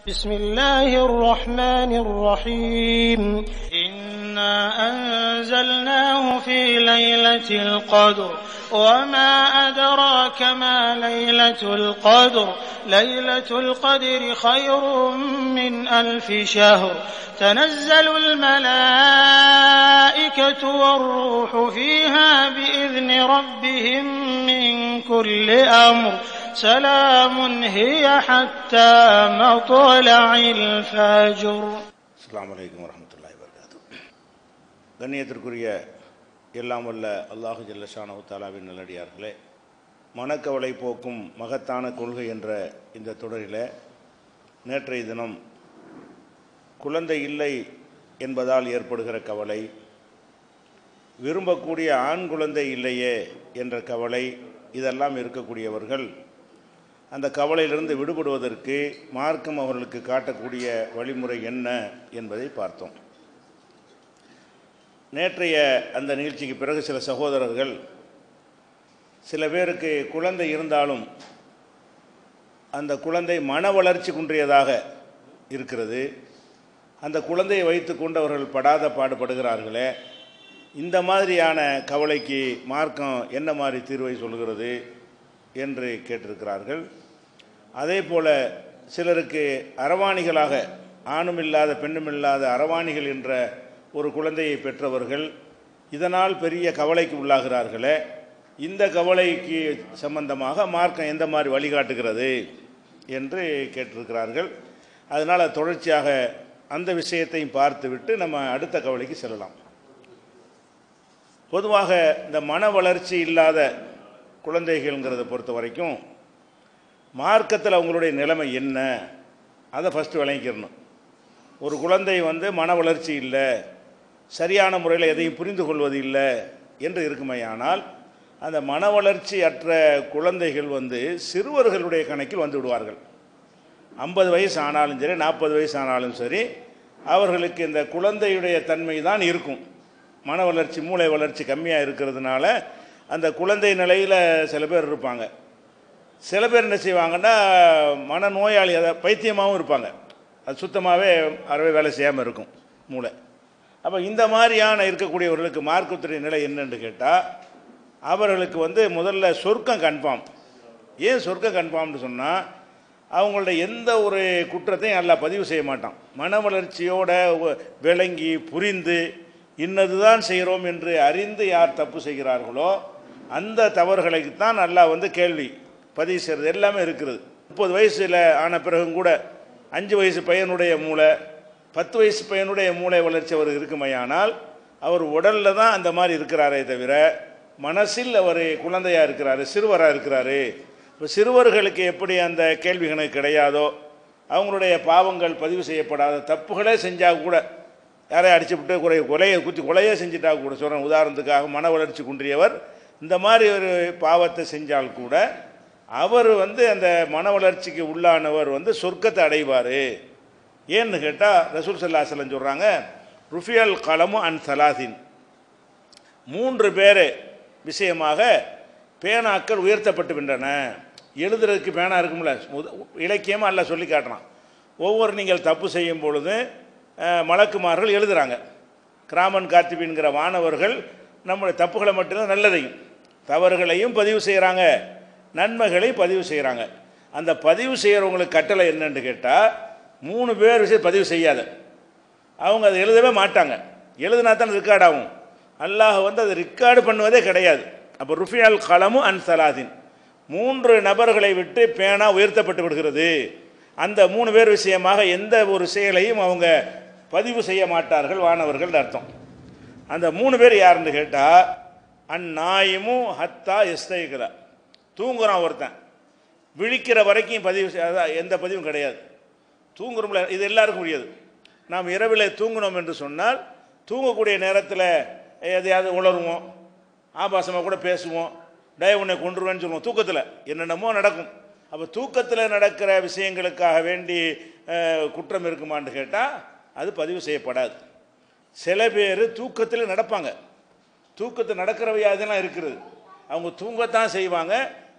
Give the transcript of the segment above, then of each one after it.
بسم الله الرحمن الرحيم إنا أنزلناه في ليلة القدر وما أدراك ما ليلة القدر ليلة القدر خير من ألف شهر تنزل الملائكة والروح فيها بإذن ربهم من كل أمر سلام هي حتى مطلع الفجر அஸ்ஸலாமு அலைக்கும் வரஹ்மத்துல்லாஹி வபரகாத்து கண்ணியத்திற்குரிய எல்லாம் வல்ல அல்லாஹு ஜல்லஷானஹு தாலாவின் நல்லடியார்களே மனக்கவலை போக்கும் மகத்தான கொள்கை என்ற இந்த தொடரில் நேற்றைய தினம் குழந்தை இல்லை என்பதால் ஏற்படுகிற கவலை விரும்பக்கூடிய ஆண் குழந்தை இல்லையே என்ற கவலை இதெல்லாம் இருக்கக்கூடியவர்கள் அந்த கவலையிலிருந்து விடுபடுவதற்கு மார்க்கம் அவர்களுக்கு காட்டக்கூடிய வழிமுறை என்ன என்பதை பார்த்தோம் நேற்றைய அந்த நிகழ்ச்சிக்கு பிறகு சில சகோதரர்கள் சில பேருக்கு குழந்தை இருந்தாலும் அந்த குழந்தை மன வளர்ச்சி குன்றியதாக இருக்கிறது அந்த குழந்தையை வைத்துக்கொண்டு அவர்கள் படாத பாடுபடுகிறார்களே இந்த மாதிரியான கவலைக்கு மார்க்கம் என்ன மாதிரி தீர்வை சொல்கிறது என்று கேட்டிருக்கிறார்கள் அதே போல சிலருக்கு அரவாணிகளாக ஆணும் இல்லாத பெண்ணும் இல்லாத அரவாணிகள் என்ற ஒரு குழந்தையை பெற்றவர்கள் இதனால் பெரிய கவலைக்கு உள்ளாகிறார்களே இந்த கவலைக்கு சம்பந்தமாக மார்க்கம் எந்த மாதிரி வழிகாட்டுகிறது என்று கேட்டிருக்கிறார்கள் அதனால் தொடர்ச்சியாக அந்த விஷயத்தையும் பார்த்துவிட்டு நம்ம அடுத்த கவலைக்கு செல்லலாம் பொதுவாக இந்த மன வளர்ச்சி இல்லாத குழந்தைகள்ங்கிறத பொறுத்த வரைக்கும் மார்க்கத்தில் அவங்களுடைய நிலைமை என்ன அதை ஃபஸ்ட்டு விளங்கிக்கிறணும் ஒரு குழந்தை வந்து மன வளர்ச்சி இல்லை சரியான முறையில் எதையும் புரிந்து கொள்வது இல்லை என்று இருக்குமையானால் அந்த மன வளர்ச்சி அற்ற குழந்தைகள் வந்து சிறுவர்களுடைய கணக்கில் வந்து விடுவார்கள் ஐம்பது வயசு ஆனாலும் சரி நாற்பது வயசு ஆனாலும் சரி அவர்களுக்கு இந்த குழந்தையுடைய தன்மை தான் இருக்கும் மன வளர்ச்சி மூளை வளர்ச்சி கம்மியாக இருக்கிறதுனால அந்த குழந்தை நிலையில் சில பேர் இருப்பாங்க சில பேர் என்ன செய்வாங்கன்னா மனநோயாளி அதை பைத்தியமாகவும் இருப்பாங்க அது சுத்தமாகவே அறவே வேலை செய்யாமல் இருக்கும் மூளை அப்போ இந்த மாதிரியான இருக்கக்கூடியவர்களுக்கு மார்க்கத்துடைய நிலை என்னன்னு கேட்டால் அவர்களுக்கு வந்து முதல்ல சொர்க்கம் கன்ஃபார்ம் ஏன் சொர்க்கம் கன்ஃபார்ம்னு சொன்னால் அவங்களுடைய எந்த ஒரு குற்றத்தையும் நல்லா பதிவு செய்ய மாட்டான் மன வளர்ச்சியோட ஒ- விளங்கி புரிந்து இன்னது தான் செய்கிறோம் என்று அறிந்து யார் தப்பு செய்கிறார்களோ அந்த தவறுகளுக்கு தான் நல்லா வந்து கேள்வி பதிவு செய்கிறது எல்லாமே இருக்கிறது முப்பது வயசில் ஆன பிறகும் கூட அஞ்சு வயசு பையனுடைய மூளை பத்து வயசு பையனுடைய மூளை வளர்ச்சி அவர் இருக்குமையானால் அவர் உடலில் தான் அந்த மாதிரி இருக்கிறாரே தவிர மனசில் அவர் குழந்தையாக இருக்கிறாரு சிறுவராக இருக்கிறாரு இப்போ சிறுவர்களுக்கு எப்படி அந்த கேள்வி கணக்கு கிடையாதோ அவங்களுடைய பாவங்கள் பதிவு செய்யப்படாத தப்புகளே செஞ்சால் கூட யாரையும் அடிச்சு விட்டு குறை கொலையை குத்தி கொலையே செஞ்சுட்டா கூட சொல்கிறேன் உதாரணத்துக்காக மன வளர்ச்சி குன்றியவர் இந்த மாதிரி ஒரு பாவத்தை செஞ்சால் கூட அவர் வந்து அந்த மன வளர்ச்சிக்கு உள்ளானவர் வந்து சொர்க்கத்தை அடைவார் ஏன்னு கேட்டால் ரசூல் சல்லாஹலம் சொல்கிறாங்க ருஃபியல் கலமு அன் சலாசின் மூன்று பேர் விஷயமாக பேனாக்கள் உயர்த்தப்பட்டு வின்றன எழுதுறதுக்கு பேனா இருக்கும்ல முத- இலக்கியமாக அல்ல சொல்லி காட்டுறான் ஒவ்வொரு நீங்கள் தப்பு செய்யும் பொழுது அஹ், மலக்குமார்கள் எழுதுறாங்க கிராமன் காத்திபின்கிற மாணவர்கள் நம்முடைய தப்புகளை மட்டும்தான் நல்லதையும் தவறுகளையும் பதிவு செய்கிறாங்க நன்மைகளை பதிவு செய்கிறாங்க அந்த பதிவு செய்கிறவங்களுக்கு கட்டளை என்னன்னு கேட்டால் மூணு பேர் விஷயம் பதிவு செய்யாத அவங்க அதை எழுதவே மாட்டாங்க எழுதினா தான் ரெக்கார்ட் ஆகும் அல்லாஹ் வந்து அதை ரெக்கார்டு பண்ணுவதே கிடையாது அப்போ ருஃபியால் கலமும் அன் சலாதின் மூன்று நபர்களை விட்டு பேனா உயர்த்தப்பட்டு விடுகிறது அந்த மூணு பேர் விஷயமாக எந்த ஒரு செயலையும் அவங்க பதிவு செய்ய மாட்டார்கள் வானவர்கள் அர்த்தம் அந்த மூணு பேர் யாருன்னு கேட்டால் அந்நாயமும் ஹத்தா எஸ்தைகிறா தூங்குறான் ஒருத்தன் விழிக்கிற வரைக்கும் பதிவு செய்- அதான் எந்த பதிவும் கிடையாது தூங்குறோம்ல இது எல்லாருக்கும் முடியாது நாம் இரவில் தூங்கினோம் என்று சொன்னால் தூங்கக்கூடிய நேரத்தில் எதையாவது உளருவோம் ஆபாசமாக கூட பேசுவோம் டய உன்னை கொண்டுருவேன்னு சொல்லுவோம் தூக்கத்தில் என்னென்னமோ நடக்கும் அப்போ தூக்கத்தில் நடக்கிற விஷயங்களுக்காக வேண்டி அஹ், குற்றம் இருக்குமான்னு கேட்டால் அது பதிவு செய்யப்படாது சில பேர் தூக்கத்தில் நடப்பாங்க தூக்கத்தில் நடக்கிற வியாதிலாம் இருக்கிறது அவங்க தூங்கத்தான் செய்வாங்க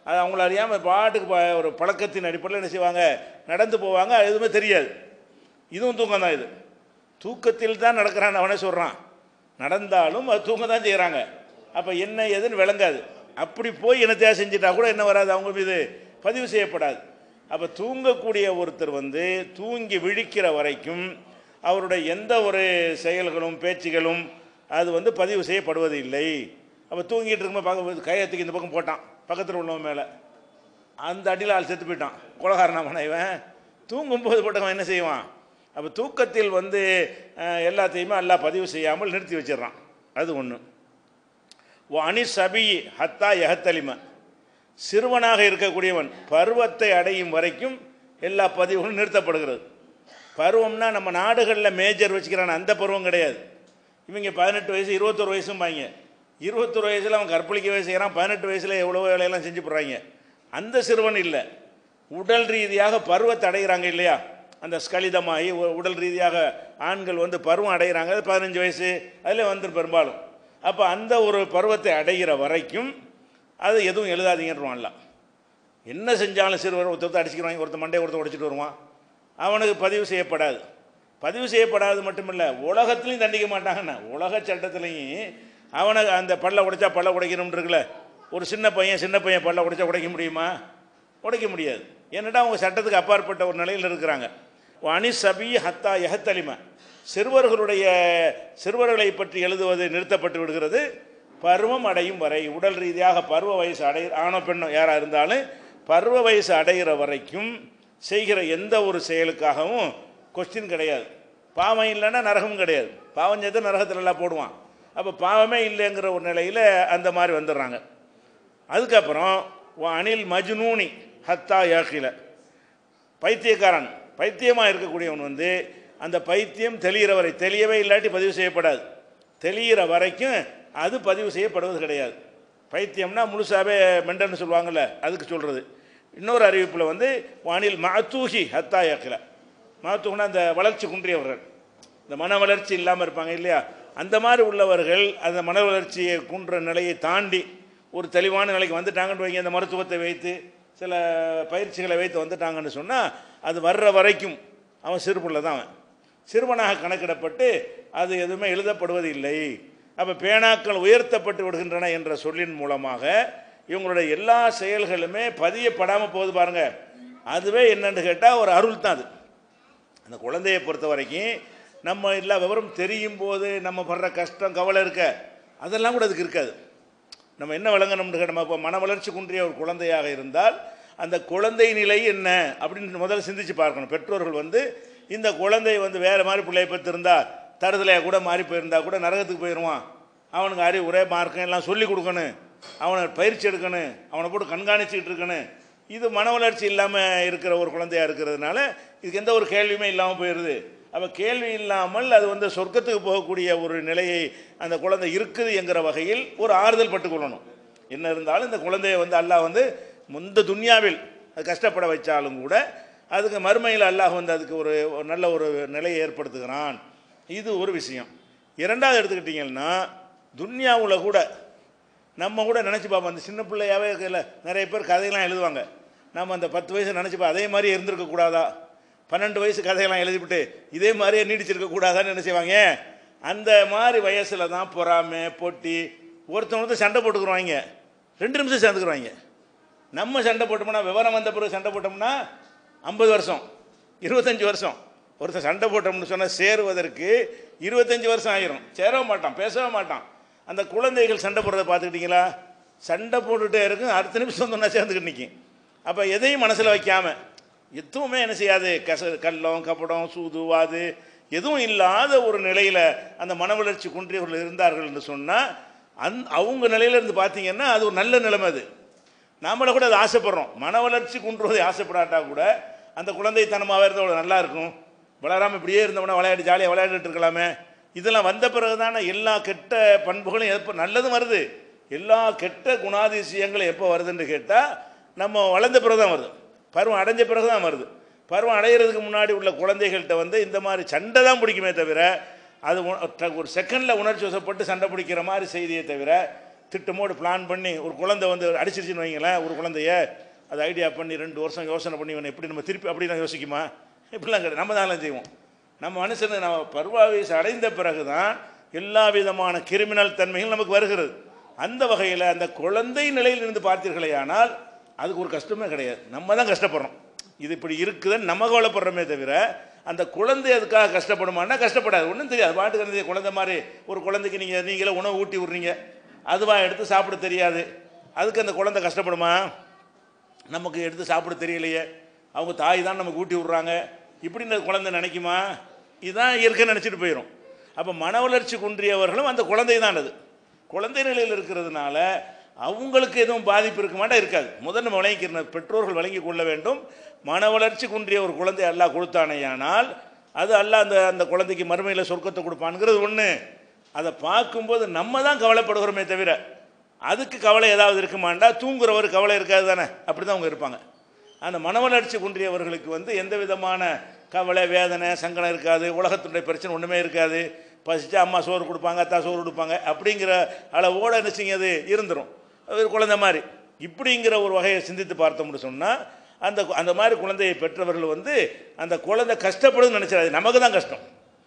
அது அவங்கள அறியாமல் பாட்டுக்கு ப- ஒரு பழக்கத்தின் அடிப்படையில் என்ன செய்வாங்க நடந்து போவாங்க அது எதுவுமே தெரியாது இதுவும் தூக்கம் தான் இது தூக்கத்தில் தான் நடக்கிறான்னு அவனே சொல்கிறான் நடந்தாலும் அது தூங்க தான் செய்கிறாங்க அப்போ என்ன ஏதுன்னு விளங்காது அப்படி போய் என்னத்தையா செஞ்சிட்டா கூட என்ன வராது அவங்க மீது பதிவு செய்யப்படாது அப்போ தூங்கக்கூடிய ஒருத்தர் வந்து தூங்கி விழிக்கிற வரைக்கும் அவருடைய எந்த ஒரு செயல்களும் பேச்சுகளும் அது வந்து பதிவு செய்யப்படுவது இல்லை அப்போ தூங்கிட்டு இருக்கும்போது பார்க்க கையத்துக்கு இந்த பக்கம் போட்டான் பக்கத்தில் உள்ளவன் மேலே அந்த அடியில் ஆள் செத்து போயிட்டான் கொலகாரனாமன இவன் தூங்கும்போது போட்டவன் என்ன செய்வான் அப்போ தூக்கத்தில் வந்து அஹ், எல்லாத்தையுமே எல்லாம் பதிவு செய்யாமல் நிறுத்தி வச்சிடுறான் அது ஒன்று அணி சபி ஹத்தா எஹத்தலிம சிறுவனாக இருக்கக்கூடியவன் பருவத்தை அடையும் வரைக்கும் எல்லா பதிவுகளும் நிறுத்தப்படுகிறது பருவம்னா நம்ம நாடுகளில் மேஜர் வச்சுக்கிறான் அந்த பருவம் கிடையாது இவங்க பதினெட்டு வயசு இருபத்தொரு வயசும்பாங்க இருபத்தொரு வயசில் அவன் கற்பழிக்கவே செய்கிறான் பதினெட்டு வயசில் எவ்வளோ வேலையெல்லாம் செஞ்சு போடுறாங்க அந்த சிறுவன் இல்லை உடல் ரீதியாக பருவத்தை அடைகிறாங்க இல்லையா அந்த ஸ்கலிதமாகி உ- உடல் ரீதியாக ஆண்கள் வந்து பருவம் அடைகிறாங்க அது பதினஞ்சு வயசு அதில் வந்துடும் பெரும்பாலும் அப்போ அந்த ஒரு பருவத்தை அடைகிற வரைக்கும் அது எதுவும் எழுதாதீங்கன்றான்ல என்ன செஞ்சாலும் சிறுவர் ஒருத்தர் அடிச்சுக்கிறாங்க ஒருத்தர் மண்டையை ஒருத்தர் உடைச்சிட்டு வருவான் அவனுக்கு பதிவு செய்யப்படாது பதிவு செய்யப்படாது மட்டுமில்லை உலகத்துலையும் தண்டிக்க மாட்டாங்கண்ணா உலக சட்டத்துலையும் அவனை அந்த பல்ல உடைச்சா பல்ல உடைக்கணும்னு இருக்குல்ல ஒரு சின்ன பையன் சின்ன பையன் பல்ல உடைச்சா உடைக்க முடியுமா உடைக்க முடியாது ஏன்னடா அவங்க சட்டத்துக்கு அப்பாற்பட்ட ஒரு நிலையில் இருக்கிறாங்க அணி சபி ஹத்தா எஹத்தலிம சிறுவர்களுடைய சிறுவர்களை பற்றி எழுதுவது நிறுத்தப்பட்டு விடுகிறது பருவம் அடையும் வரை உடல் ரீதியாக பருவ வயசு அடை ஆணோ பெண்ணோ யாராக இருந்தாலும் பருவ வயசு அடைகிற வரைக்கும் செய்கிற எந்த ஒரு செயலுக்காகவும் கொஸ்டின் கிடையாது பாவம் இல்லைன்னா நரகமும் கிடையாது பாவம் செய்த நரகத்துல எல்லாம் போடுவான் அப்போ பாவமே இல்லைங்கிற ஒரு நிலையில் அந்த மாதிரி வந்துடுறாங்க அதுக்கப்புறம் வ அனில் மஜ்னூனி ஹத்தா யாக்கில பைத்தியக்காரன் பைத்தியமாக இருக்கக்கூடியவன் வந்து அந்த பைத்தியம் தெளிகிற வரை தெளியவே இல்லாட்டி பதிவு செய்யப்படாது தெளிகிற வரைக்கும் அது பதிவு செய்யப்படுவது கிடையாது பைத்தியம்னா முழுசாவே மெண்டன்னு சொல்லுவாங்கள்ல அதுக்கு சொல்கிறது இன்னொரு அறிவிப்பில் வந்து வானில் மாத்தூஹி ஹத்தா யாக்கில மாத்தூஹ்னா அந்த வளர்ச்சி குன்றியவர்கள் இந்த மன வளர்ச்சி இல்லாமல் இருப்பாங்க இல்லையா அந்த மாதிரி உள்ளவர்கள் அந்த மன வளர்ச்சியை குன்ற நிலையை தாண்டி ஒரு தெளிவான நிலைக்கு வந்துட்டாங்கன்னு வைங்க இந்த மருத்துவத்தை வைத்து சில பயிற்சிகளை வைத்து வந்துட்டாங்கன்னு சொன்னால் அது வர்ற வரைக்கும் அவன் சிறுபுள்ள தான் அவன் சிறுவனாக கணக்கிடப்பட்டு அது எதுவுமே எழுதப்படுவது இல்லை அப்போ பேனாக்கள் உயர்த்தப்பட்டு விடுகின்றன என்ற சொல்லின் மூலமாக இவங்களுடைய எல்லா செயல்களுமே பதியப்படாமல் போகுது பாருங்க அதுவே என்னன்னு கேட்டால் ஒரு அருள் தான் அது அந்த குழந்தையை பொறுத்த வரைக்கும் நம்ம எல்லா விவரம் தெரியும் போது நம்ம படுற கஷ்டம் கவலை இருக்க அதெல்லாம் கூட அதுக்கு இருக்காது நம்ம என்ன விளங்கணும்னு கேட்ட நம்ம இப்போ மன வளர்ச்சி குன்றிய ஒரு குழந்தையாக இருந்தால் அந்த குழந்தை நிலை என்ன அப்படின்னு முதல்ல சிந்திச்சு பார்க்கணும் பெற்றோர்கள் வந்து இந்த குழந்தை வந்து வேறு மாதிரி பிள்ளைய பெற்றிருந்தா தருதலையாக கூட மாறி போயிருந்தா கூட நரகத்துக்கு போயிடுவான் அவனுக்கு அறிவுரை மார்க்கம் எல்லாம் சொல்லி கொடுக்கணும் அவனை பயிற்சி எடுக்கணும் அவனை போட்டு கண்காணிச்சுக்கிட்டு இருக்கணும் இது மன வளர்ச்சி இல்லாமல் இருக்கிற ஒரு குழந்தையா இருக்கிறதுனால இதுக்கு எந்த ஒரு கேள்வியுமே இல்லாமல் போயிடுது அப்போ கேள்வி இல்லாமல் அது வந்து சொர்க்கத்துக்கு போகக்கூடிய ஒரு நிலையை அந்த குழந்தை இருக்குது என்கிற வகையில் ஒரு ஆறுதல் பட்டுக்கொள்ளணும் என்ன இருந்தாலும் இந்த குழந்தையை வந்து அல்லாஹ் வந்து முந்த துன்யாவில் அது கஷ்டப்பட வச்சாலும் கூட அதுக்கு மறுமையில் அல்லாஹ் வந்து அதுக்கு ஒரு ஒரு நல்ல ஒரு நிலையை ஏற்படுத்துகிறான் இது ஒரு விஷயம் இரண்டாவது எடுத்துக்கிட்டிங்கன்னா துன்யாவில் கூட நம்ம கூட நினச்சி பார்ப்போம் அந்த சின்ன பிள்ளையாவே இருக்கல நிறைய பேர் கதையெல்லாம் எழுதுவாங்க நம்ம அந்த பத்து வயசு நினச்சிப்போம் அதே மாதிரி இருந்திருக்க கூடாதா பன்னெண்டு வயசு கதையெல்லாம் எழுதிவிட்டு இதே மாதிரியே நீடிச்சிருக்க கூடாதான்னு என்ன செய்வாங்க அந்த மாதிரி வயசில் தான் பொறாமை போட்டி ஒருத்தன் ஒருத்தர் சண்டை போட்டுக்குருவாங்க ரெண்டு நிமிஷம் சேர்ந்துக்குருவாங்க நம்ம சண்டை போட்டோம்னா விவரம் வந்த பிறகு சண்டை போட்டோம்னா ஐம்பது வருஷம் இருபத்தஞ்சி வருஷம் ஒருத்தன் சண்டை போட்டோம்னு சொன்னால் சேருவதற்கு இருபத்தஞ்சி வருஷம் ஆயிரும் சேரவே மாட்டான் பேசவே மாட்டான் அந்த குழந்தைகள் சண்டை போடுறதை பார்த்துக்கிட்டீங்களா சண்டை போட்டுகிட்டே இருக்கும் அடுத்த நிமிஷம் சொன்னா சேர்ந்துக்கிட்டு நிற்கும் அப்போ எதையும் மனசில் வைக்காம எதுவுமே என்ன செய்யாது கச கள்ளம் கப்படம் சூது வாது எதுவும் இல்லாத ஒரு நிலையில் அந்த மன வளர்ச்சி குன்றியவர்கள் இருந்தார்கள் என்று சொன்னால் அந் அவங்க நிலையில இருந்து பார்த்தீங்கன்னா அது ஒரு நல்ல நிலைமை அது நாமள கூட அது ஆசைப்படுறோம் மன வளர்ச்சி குன்றுவதை ஆசைப்படாட்டா கூட அந்த குழந்தைத்தனமாக இருந்தால் அவ்வளோ நல்லா இருக்கும் வளராமல் இப்படியே இருந்தோம்னா விளையாடி ஜாலியாக விளையாடிட்டு இருக்கலாமே இதெல்லாம் வந்த பிறகு தானே எல்லா கெட்ட பண்புகளும் எப்போ நல்லதும் வருது எல்லா கெட்ட குணாதிசயங்களும் எப்போ வருதுன்னு கேட்டால் நம்ம வளர்ந்த பிறகு தான் வருது பருவம் அடைஞ்ச பிறகு தான் வருது பருவம் அடையிறதுக்கு முன்னாடி உள்ள குழந்தைகள்கிட்ட வந்து இந்த மாதிரி சண்டை தான் பிடிக்குமே தவிர அது உ- ட- ஒரு செகண்டில் உணர்ச்சி வசப்பட்டு சண்டை பிடிக்கிற மாதிரி செய்தியை தவிர திட்டமோடு பிளான் பண்ணி ஒரு குழந்தை வந்து அடிச்சிருச்சுன்னு வைங்களேன் ஒரு குழந்தைய அது ஐடியா பண்ணி ரெண்டு வருஷம் யோசனை பண்ணி இவனை எப்படி நம்ம திருப்பி அப்படி நான் யோசிக்குமா இப்படிலாம் கிடையாது நம்ம தான் செய்வோம் நம்ம மனுஷனு நம்ம பருவ வயசு அடைந்த பிறகு தான் எல்லா விதமான கிரிமினல் தன்மைகள் நமக்கு வருகிறது அந்த வகையில் அந்த குழந்தை நிலையில் இருந்து பார்த்தீர்களே ஆனால் அதுக்கு ஒரு கஷ்டமே கிடையாது நம்ம தான் கஷ்டப்படுறோம் இது இப்படி இருக்குதுன்னு நம்ம கவலைப்படுறோமே தவிர அந்த குழந்தை அதுக்காக கஷ்டப்படுமான்னா கஷ்டப்படாது ஒன்றும் தெரியாது பாட்டுக்கு அந்த குழந்தை மாதிரி ஒரு குழந்தைக்கு நீங்கள் நீங்களே உணவு ஊட்டி விட்றீங்க அதுவா எடுத்து சாப்பிட தெரியாது அதுக்கு அந்த குழந்தை கஷ்டப்படுமா நமக்கு எடுத்து சாப்பிட தெரியலையே அவங்க தாய் தான் நமக்கு ஊட்டி விட்றாங்க இப்படின்னு அந்த குழந்தை நினைக்குமா இதுதான் இயற்கை நினச்சிட்டு போயிடும் அப்போ மன வளர்ச்சி குன்றியவர்களும் அந்த குழந்தை தான் அது குழந்தை நிலையில் இருக்கிறதுனால அவங்களுக்கு எதுவும் பாதிப்பு இருக்க மாட்டா இருக்காது முதல் நம்ம வழங்கிக்கிற பெற்றோர்கள் வழங்கி கொள்ள வேண்டும் மன வளர்ச்சி குன்றிய ஒரு குழந்தை அல்லாஹ் கொடுத்தானேயானால் அது அல்லாஹ் அந்த அந்த குழந்தைக்கு மறுமையில் சொர்க்கத்தை கொடுப்பான்ங்கிறது ஒன்று அதை பார்க்கும்போது நம்ம தான் கவலைப்படுகிறோமே தவிர அதுக்கு கவலை ஏதாவது இருக்குமாண்டா தூங்குறவர் கவலை இருக்காது தானே அப்படி தான் அவங்க இருப்பாங்க அந்த மனவளர்ச்சி குன்றியவர்களுக்கு வந்து எந்த விதமான கவலை வேதனை சங்கடம் இருக்காது உலகத்துடைய பிரச்சனை ஒன்றுமே இருக்காது பசிச்சா அம்மா சோறு கொடுப்பாங்க அத்தா சோறு கொடுப்பாங்க அப்படிங்கிற அளவோடு என்ன செய்யாது இருந்துடும் அது குழந்தை மாதிரி இப்படிங்கிற ஒரு வகையை சிந்தித்து பார்த்தோம்னு சொன்னால் அந்த அந்த மாதிரி குழந்தையை பெற்றவர்கள் வந்து அந்த குழந்தை கஷ்டப்படுதுன்னு நினச்சிடாது நமக்கு தான் கஷ்டம்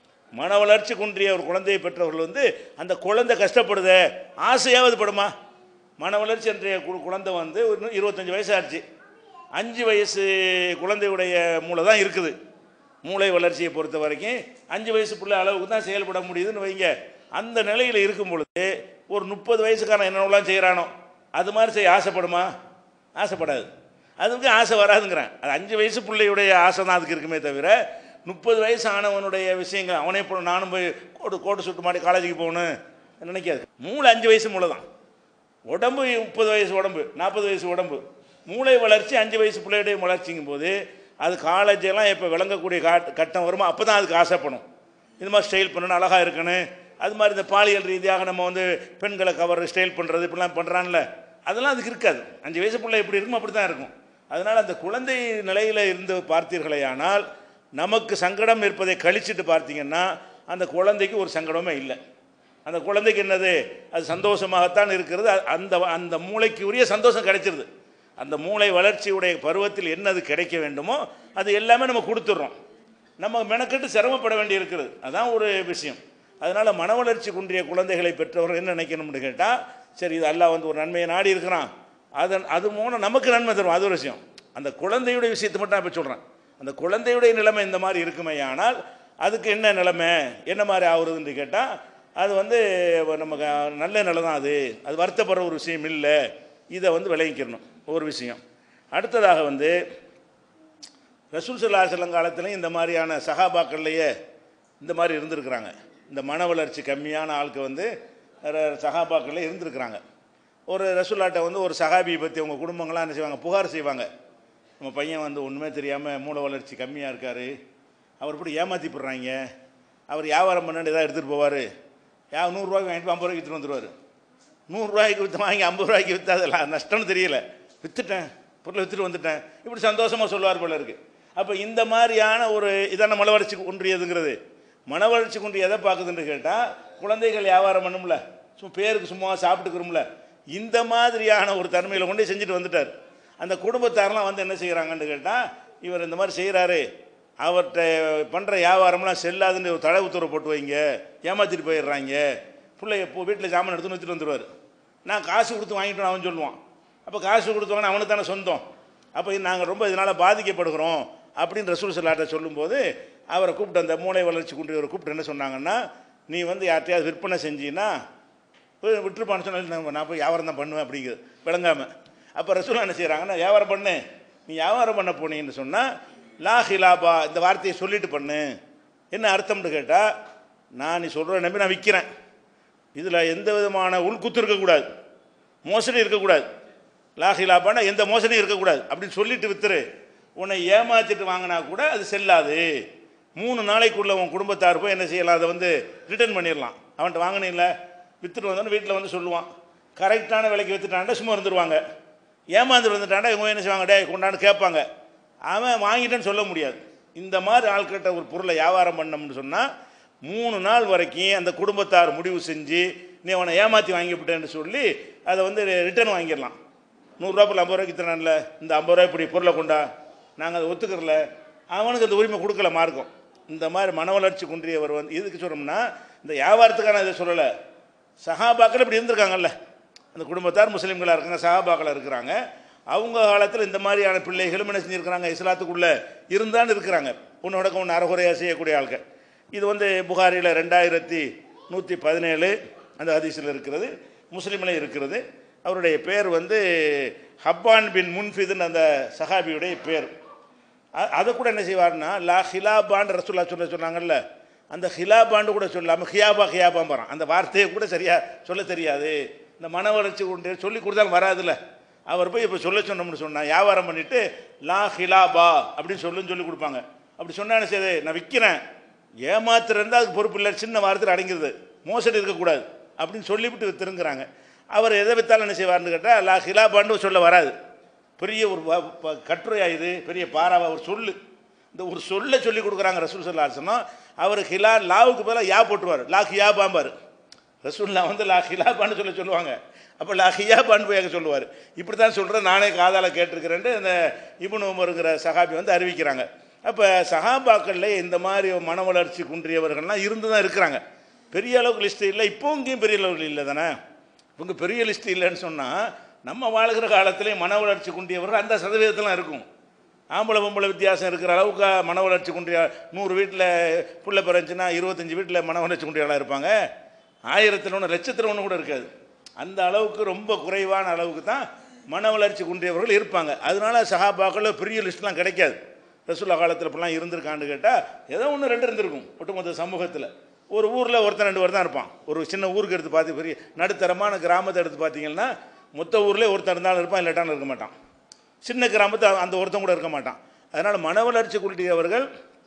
மன வளர்ச்சி குன்றிய ஒரு குழந்தையை பெற்றவர்கள் வந்து அந்த குழந்தை கஷ்டப்படுதே ஆசையாவது படுமா மன வளர்ச்சி என்ற கு- குழந்தை வந்து ஒரு இருபத்தஞ்சி வயசு ஆச்சு அஞ்சு வயசு குழந்தையுடைய மூளை தான் இருக்குது மூளை வளர்ச்சியை பொறுத்த வரைக்கும் அஞ்சு வயசு பிள்ளை அளவுக்கு தான் செயல்பட முடியுதுன்னு வைங்க அந்த நிலையில் இருக்கும் பொழுது ஒரு முப்பது வயசுக்கான என்னென்னலாம் செய்கிறானோ அது மாதிரி செய்ய ஆசைப்படுமா ஆசைப்படாது அதுக்கு ஆசை வராதுங்கிறேன் அது அஞ்சு வயசு பிள்ளையுடைய ஆசை தான் அதுக்கு இருக்குமே தவிர முப்பது வயசு ஆனவனுடைய விஷயங்கள் அவனே இப்போ நானும் போய் கோட்டு கோட்டு சுட்டு மாட்டி காலேஜுக்கு போகணும் நினைக்காது மூளை அஞ்சு வயசு மூளை தான் உடம்பு முப்பது வயசு உடம்பு நாற்பது வயசு உடம்பு மூளை வளர்ச்சி அஞ்சு வயசு பிள்ளையுடைய வளர்ச்சிங்கும் போது அது காலேஜ் எல்லாம் இப்போ விளங்கக்கூடிய காட் கட்டம் வருமோ அப்போ தான் அதுக்கு ஆசைப்படும் இது மாதிரி ஸ்டைல் பண்ணணும் அழகாக இருக்கணும் அது மாதிரி இந்த பாலியல் ரீதியாக நம்ம வந்து பெண்களை கவர் ஸ்டைல் பண்ணுறது இப்படிலாம் பண்ணுறான்ல அதெல்லாம் அதுக்கு இருக்காது அஞ்சு வயசு பிள்ளை எப்படி இருக்குமோ அப்படி தான் இருக்கும் அதனால் அந்த குழந்தை நிலையில் இருந்து பார்த்தீர்களேயானால் நமக்கு சங்கடம் இருப்பதை கழிச்சிட்டு பார்த்தீங்கன்னா அந்த குழந்தைக்கு ஒரு சங்கடமே இல்லை அந்த குழந்தைக்கு என்னது அது சந்தோஷமாகத்தான் இருக்கிறது அ- அந்த அந்த மூளைக்கு உரிய சந்தோஷம் கிடைச்சிருது அந்த மூளை வளர்ச்சியுடைய பருவத்தில் என்னது கிடைக்க வேண்டுமோ அது எல்லாமே நம்ம கொடுத்துட்றோம் நம்ம மெனக்கெட்டு சிரமப்பட வேண்டி இருக்கிறது அதான் ஒரு விஷயம் அதனால் மன வளர்ச்சி குன்றிய குழந்தைகளை பெற்றவர்கள் என்ன நினைக்கணும்னு கேட்டால் சரி இது அல்லாஹ் வந்து ஒரு நன்மையை நாடி இருக்கிறான் அதன் அது மூலம் நமக்கு நன்மை தரும் அது ஒரு விஷயம் அந்த குழந்தையுடைய விஷயத்தை மட்டும் நான் இப்போ சொல்கிறேன் அந்த குழந்தையுடைய நிலைமை இந்த மாதிரி இருக்குமே ஆனால் அதுக்கு என்ன நிலைமை என்ன மாதிரி ஆகுறதுன்னு கேட்டால் அது வந்து நமக்கு நல்ல நிலை தான் அது அது வருத்தப்படுற ஒரு விஷயம் இல்லை இதை வந்து விளங்கிக்கிறணும் ஒரு விஷயம் அடுத்ததாக வந்து ரசூல் சல்லா செல்லம் காலத்துலையும் இந்த மாதிரியான சகாபாக்கள்லையே இந்த மாதிரி இருந்திருக்கிறாங்க இந்த மன வளர்ச்சி கம்மியான ஆளுக்கு வந்து ர- சகாபாக்கள்ல இருந்திருக்கிறாங்க ஒரு ரசூல்லாட்ட வந்து ஒரு சகாபியை பற்றி அவங்க குடும்பங்களாம் என்ன செய்வாங்க புகார் செய்வாங்க நம்ம பையன் வந்து ஒன்றுமே தெரியாமல் மூளை வளர்ச்சி கம்மியாக இருக்கார் அவர் இப்படி ஏமாத்தி போடுறாங்க அவர் வியாபாரம் பண்ண ஏதாவது எடுத்துகிட்டு போவார் யா நூறுரூவாய்க்கு வாங்கிட்டு ஐம்பது ரூபாய்க்கு விற்றுட்டு வந்துடுவார் நூறுரூவாய்க்கு விற்று வாங்கி ஐம்பது ரூபாய்க்கு விற்று அதில் நஷ்டம்னு தெரியல விற்றுட்டேன் பொருளை விற்றுட்டு வந்துட்டேன் இப்படி சந்தோஷமாக சொல்லுவார் போல இருக்குது அப்போ இந்த மாதிரியான ஒரு இதான மன வளர்ச்சி ஒன்றியதுங்கிறது மன வளர்ச்சி கொண்டு எதை பார்க்குதுன்னு கேட்டால் குழந்தைகள் வியாபாரம் பண்ணும்ல சும்மா பேருக்கு சும்மா சாப்பிட்டுக்கிறோம்ல இந்த மாதிரியான ஒரு தன்மையில் கொண்டு செஞ்சுட்டு வந்துட்டார் அந்த குடும்பத்தாரெலாம் வந்து என்ன செய்கிறாங்கன்னு கேட்டால் இவர் இந்த மாதிரி செய்கிறாரு அவர்கிட்ட பண்ணுற வியாபாரம்லாம் செல்லாதுன்னு ஒரு தடை உத்தரவு போட்டு வைங்க ஏமாத்திட்டு போயிடுறாங்க பிள்ளை இப்போ வீட்டில் ஜாமான் எடுத்து வச்சுட்டு வந்துடுவார் நான் காசு கொடுத்து வாங்கிட்டு அவன் சொல்லுவான் அப்போ காசு கொடுத்தவன அவனுக்கு தானே சொந்தம் அப்போ நாங்கள் ரொம்ப இதனால் பாதிக்கப்படுகிறோம் அப்படின்னு ரசூல் சல்லாட்ட சொல்லும்போது அவரை கூப்பிட்டு அந்த மூளை வளர்ச்சி குன்றியவரை கூப்பிட்டு என்ன சொன்னாங்கன்னா நீ வந்து யார்கிட்டயாவது விற்பனை செஞ்சீன்னா போய் விட்டுருப்பான்னு சொன்னா நான் போய் வியாபாரம் தான் பண்ணுவேன் அப்படிங்கிறது விளங்காமல் அப்போ ரசூலா என்ன செய்கிறாங்கன்னா வியாபாரம் பண்ணு நீ வியாபாரம் பண்ண போனீங்கன்னு சொன்னால் லா ஹிலாபா இந்த வார்த்தையை சொல்லிட்டு பண்ணு என்ன அர்த்தம்னு கேட்டால் நான் நீ சொல்கிற நம்பி நான் விற்கிறேன் இதில் எந்த விதமான உள்குத்து இருக்கக்கூடாது மோசடி இருக்கக்கூடாது லாஹிலாபானா எந்த மோசடியும் இருக்கக்கூடாது அப்படின்னு சொல்லிட்டு வித்துரு உன்னை ஏமாத்திட்டு வாங்கினா கூட அது செல்லாது மூணு நாளைக்குள்ள உன் குடும்பத்தார் போய் என்ன செய்யலாம் அதை வந்து ரிட்டர்ன் பண்ணிடலாம் அவன்கிட்ட வாங்கினீங்கள வித்துட்டு வந்தோன்னு வீட்டில் வந்து சொல்லுவான் கரெக்டான விலைக்கு வித்துட்டான்டா சும்மா இருந்துருவாங்க ஏமாந்து வந்துட்டான்டா இவங்க என்ன செய்வாங்க டே கொண்டாந்து கேட்பாங்க அவன் வாங்கிட்டேன்னு சொல்ல முடியாது இந்த மாதிரி ஆள்கிட்ட ஒரு பொருளை வியாபாரம் பண்ணோம்னு சொன்னால் மூணு நாள் வரைக்கும் அந்த குடும்பத்தார் முடிவு செஞ்சு நீ அவனை ஏமாற்றி வாங்கிவிட்டேன்னு சொல்லி அதை வந்து ரிட்டர்ன் வாங்கிடலாம் நூறுரூவா பொருள் ஐம்பது ரூபாய்க்கு தரான்ல இந்த ஐம்பது ரூபாய் இப்படி பொருளை கொண்டா நாங்கள் அதை ஒத்துக்கிறல அவனுக்கு அந்த உரிமை கொடுக்கல மார்க்கம் இந்த மாதிரி மன வளர்ச்சி குன்றியவர் வந்து எதுக்கு சொல்கிறோம்னா இந்த வியாபாரத்துக்கான இதை சொல்லலை சஹாபாக்கள் இப்படி இருந்திருக்காங்கல்ல அந்த குடும்பத்தார் முஸ்லீம்களாக இருக்காங்க சஹாபாக்கள் இருக்கிறாங்க அவங்க காலத்தில் இந்த மாதிரியான பிள்ளைகளும் என்ன செஞ்சுருக்கிறாங்க இஸ்லாத்துக்குள்ளே இருந்தான்னு இருக்கிறாங்க உன்னோட ஒன்று அறகுறையாக செய்யக்கூடிய ஆள்கள் இது வந்து புகாரியில் ரெண்டாயிரத்தி நூற்றி பதினேழு அந்த ஹதீஸில் இருக்கிறது முஸ்லீமில் இருக்கிறது அவருடைய பேர் வந்து ஹப்பான் பின் முன்ஃபிதுன்னு அந்த சஹாபியுடைய பேர் அ- அதை கூட என்ன செய்வார்னா லா ஹிலாபான் ரசூல்லா சொல்ல சொன்னாங்கல்ல அந்த ஹிலாபான்னு கூட சொல்லாமல் ஹியாபா ஹியாபான் போகிறான் அந்த வார்த்தையை கூட சரியாக சொல்ல தெரியாது இந்த மன வளர்ச்சி கொண்டு சொல்லி கொடுத்தாலும் வராதுல்ல அவர் போய் இப்போ சொல்ல சொன்னோம்னு சொன்னா வியாபாரம் பண்ணிட்டு லா ஹிலாபா அப்படின்னு சொல்லுன்னு சொல்லி கொடுப்பாங்க அப்படி சொன்னானே சரி நான் விற்கிறேன் ஏமாத்துறது இருந்தால் அதுக்கு பொறுப்பு இல்லை சின்ன வாரத்தில் அடங்கிடுது மோசடி இருக்கக்கூடாது அப்படின்னு சொல்லிவிட்டு வித்துருங்கிறாங்க அவர் எதை வித்தாலும் என்ன செய்வார்னு கேட்டால் லா ஹிலாபான்னு சொல்ல வராது பெரிய ஒரு வ- ப- கட்டுரையா இது பெரிய பாராவா ஒரு சொல்லு இந்த ஒரு சொல்ல சொல்லி கொடுக்குறாங்க ரசூல் சல்லா சொன்னோம் அவர் ஹிலா லாவுக்கு பதிலாக யா போட்டுருவார் லா ஹியா பாம்பார் ரசூல்லா வந்து லா ஹிலாபான்னு சொல்ல சொல்லுவாங்க அப்போ லா ஹியாபான்னு போய் அங்கே சொல்லுவார் இப்படி தான் சொல்கிறேன் நானே காதால் கேட்டிருக்கிறேன்ட்டு இந்த இப்னு உமருங்கிற சஹாபி வந்து அறிவிக்கிறாங்க அப்போ சஹாபாக்களில் இந்த மாதிரி மன வளர்ச்சி குன்றியவர்கள்லாம் இருந்து தான் இருக்கிறாங்க பெரிய அளவுக்கு லிஸ்ட் இல்லை இப்போ இங்கேயும் பெரிய அளவுக்கு இல்லை தானே இவங்க பெரிய லிஸ்ட் இல்லைன்னு சொன்னால் நம்ம வாழ்கிற காலத்திலே மன வளர்ச்சி குன்றியவர்கள் அந்த சதவீதத்திலாம் இருக்கும் ஆம்பளை பொம்பளை வித்தியாசம் இருக்கிற அளவுக்கு மன வளர்ச்சி குன்றிய நூறு வீட்டில் புள்ள பிறந்துச்சுன்னா இருபத்தஞ்சி வீட்டில் மன வளர்ச்சி குன்றியவளாக இருப்பாங்க ஆயிரத்தில் ஒன்று லட்சத்தில் ஒன்று கூட இருக்காது அந்த அளவுக்கு ரொம்ப குறைவான அளவுக்கு தான் மன வளர்ச்சி குன்றியவர்கள் இருப்பாங்க அதனால சஹாபாக்கள் பெரிய லிஸ்ட்லாம் கிடைக்காது ரசூல்லா காலத்தில் இப்படிலாம் இருந்திருக்கான்னு கேட்டால் ஏதோ ஒன்று ரெண்டு இருந்திருக்கும் ஒட்டுமொத்த சமூகத்தில் ஒரு ஊரில் ஒருத்தன் ரெண்டு பேர் தான் இருப்பான் ஒரு சின்ன ஊருக்கு எடுத்து பார்த்து பெரிய நடுத்தரமான கிராமத்தை எடுத்து பார்த்தீங்கன்னா மொத்த ஊர்லேயே ஒருத்தன் இருந்தாலும் இருப்பான் இல்லாட்டாலும் இருக்க மாட்டான் சின்ன கிராமத்தை அந்த ஒருத்தன் கூட இருக்க மாட்டான் அதனால் மன வளர்ச்சி குன்றியவர்கள்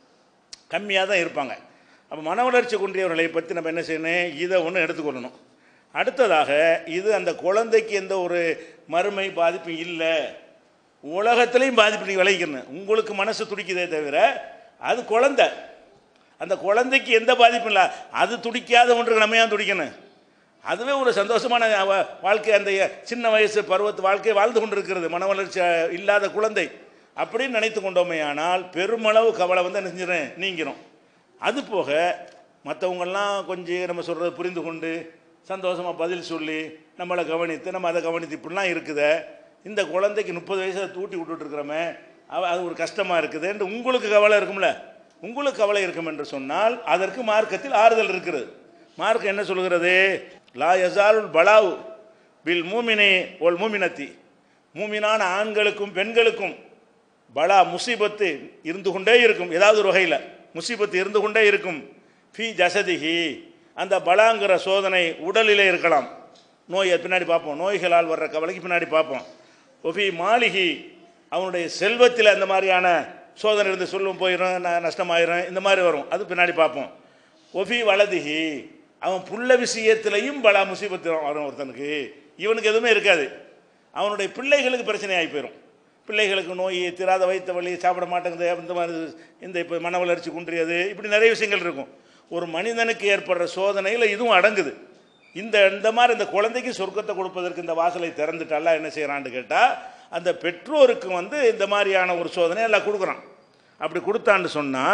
கம்மியாக தான் இருப்பாங்க அப்போ மன வளர்ச்சி குன்றியவர்களை பற்றி நம்ம என்ன செய்யணும் இதை ஒன்று எடுத்துக்கொள்ளணும் அடுத்ததாக இது அந்த குழந்தைக்கு எந்த ஒரு மறுமை பாதிப்பும் இல்லை உலகத்திலையும் பாதிப்பு நீங்கள் விளைவிக்கணும் உங்களுக்கு மனசு துடிக்குதே தவிர அது குழந்தை அந்த குழந்தைக்கு எந்த பாதிப்பும் இல்லை அது துடிக்காத ஒன்றுக்கு நம்ம ஏன் துடிக்கணும் அதுவே ஒரு சந்தோஷமான வ- வாழ்க்கை அந்த சின்ன வயசு பருவத்து வாழ்க்கை வாழ்ந்து கொண்டிருக்கிறது மன வளர்ச்சி அஹ், இல்லாத குழந்தை அப்படின்னு நினைத்து கொண்டோமே ஆனால் பெருமளவு கவலை வந்து என்ன செஞ்சிடும் நீங்கிரும் அது போக மற்றவங்கெல்லாம் கொஞ்சம் நம்ம சொல்கிறது புரிந்து கொண்டு சந்தோஷமாக பதில் சொல்லி நம்மளை கவனித்து நம்ம அதை கவனித்து இப்படிலாம் இருக்குதே இந்த குழந்தைக்கு முப்பது வயசில் தூட்டி விட்டுட்டு இருக்கிறோமே அவ அது ஒரு கஷ்டமாக இருக்குதுன்ட்டு உங்களுக்கு கவலை இருக்கும்ல உங்களுக்கு கவலை இருக்கும் என்று சொன்னால் அதற்கு மார்க்கத்தில் ஆறுதல் இருக்கிறது மார்க்கம் என்ன சொல்கிறது லா யசாலுல் பலாவு பில் மூமினே ஒல் மூமினத்தி மூமினான ஆண்களுக்கும் பெண்களுக்கும் பலா முசீபத்து இருந்து கொண்டே இருக்கும் ஏதாவது ஒரு வகையில் முசீபத்து இருந்து கொண்டே இருக்கும் ஃபி ஜசதிஹி அந்த பலாங்கிற சோதனை உடலிலே இருக்கலாம் நோயை பின்னாடி பார்ப்போம் நோய்களால் வர்ற கவலைக்கு பின்னாடி பார்ப்போம் ஒஃபி மாளிகி அவனுடைய செல்வத்தில் அந்த மாதிரியான சோதனை இருந்து சொல்லும் போயிடும் ந- நஷ்டமாயிரும் இந்த மாதிரி வரும் அது பின்னாடி பார்ப்போம் ஒஃபி வலதிஹி அவன் புள்ள விஷயத்திலையும் பலா முசீபத்து வரும் ஒருத்தனுக்கு இவனுக்கு எதுவுமே இருக்காது அவனுடைய பிள்ளைகளுக்கு பிரச்சனை ஆகி போயிடும் பிள்ளைகளுக்கு நோய் திராத வைத்த வலி சாப்பிட மாட்டேங்குது இந்த மாதிரி இந்த இப்போ மன வளர்ச்சி குன்றியது இப்படி நிறைய விஷயங்கள் இருக்கும் ஒரு மனிதனுக்கு ஏற்படுற சோதனையில் இதுவும் அடங்குது இந்த இந்த மாதிரி இந்த குழந்தைக்கு சொர்க்கத்தை கொடுப்பதற்கு இந்த வாசலை திறந்துட்டால என்ன செய்கிறான்னு கேட்டால் அந்த பெற்றோருக்கு வந்து இந்த மாதிரியான ஒரு சோதனை எல்லாம் கொடுக்குறான் அப்படி கொடுத்தான்னு சொன்னால்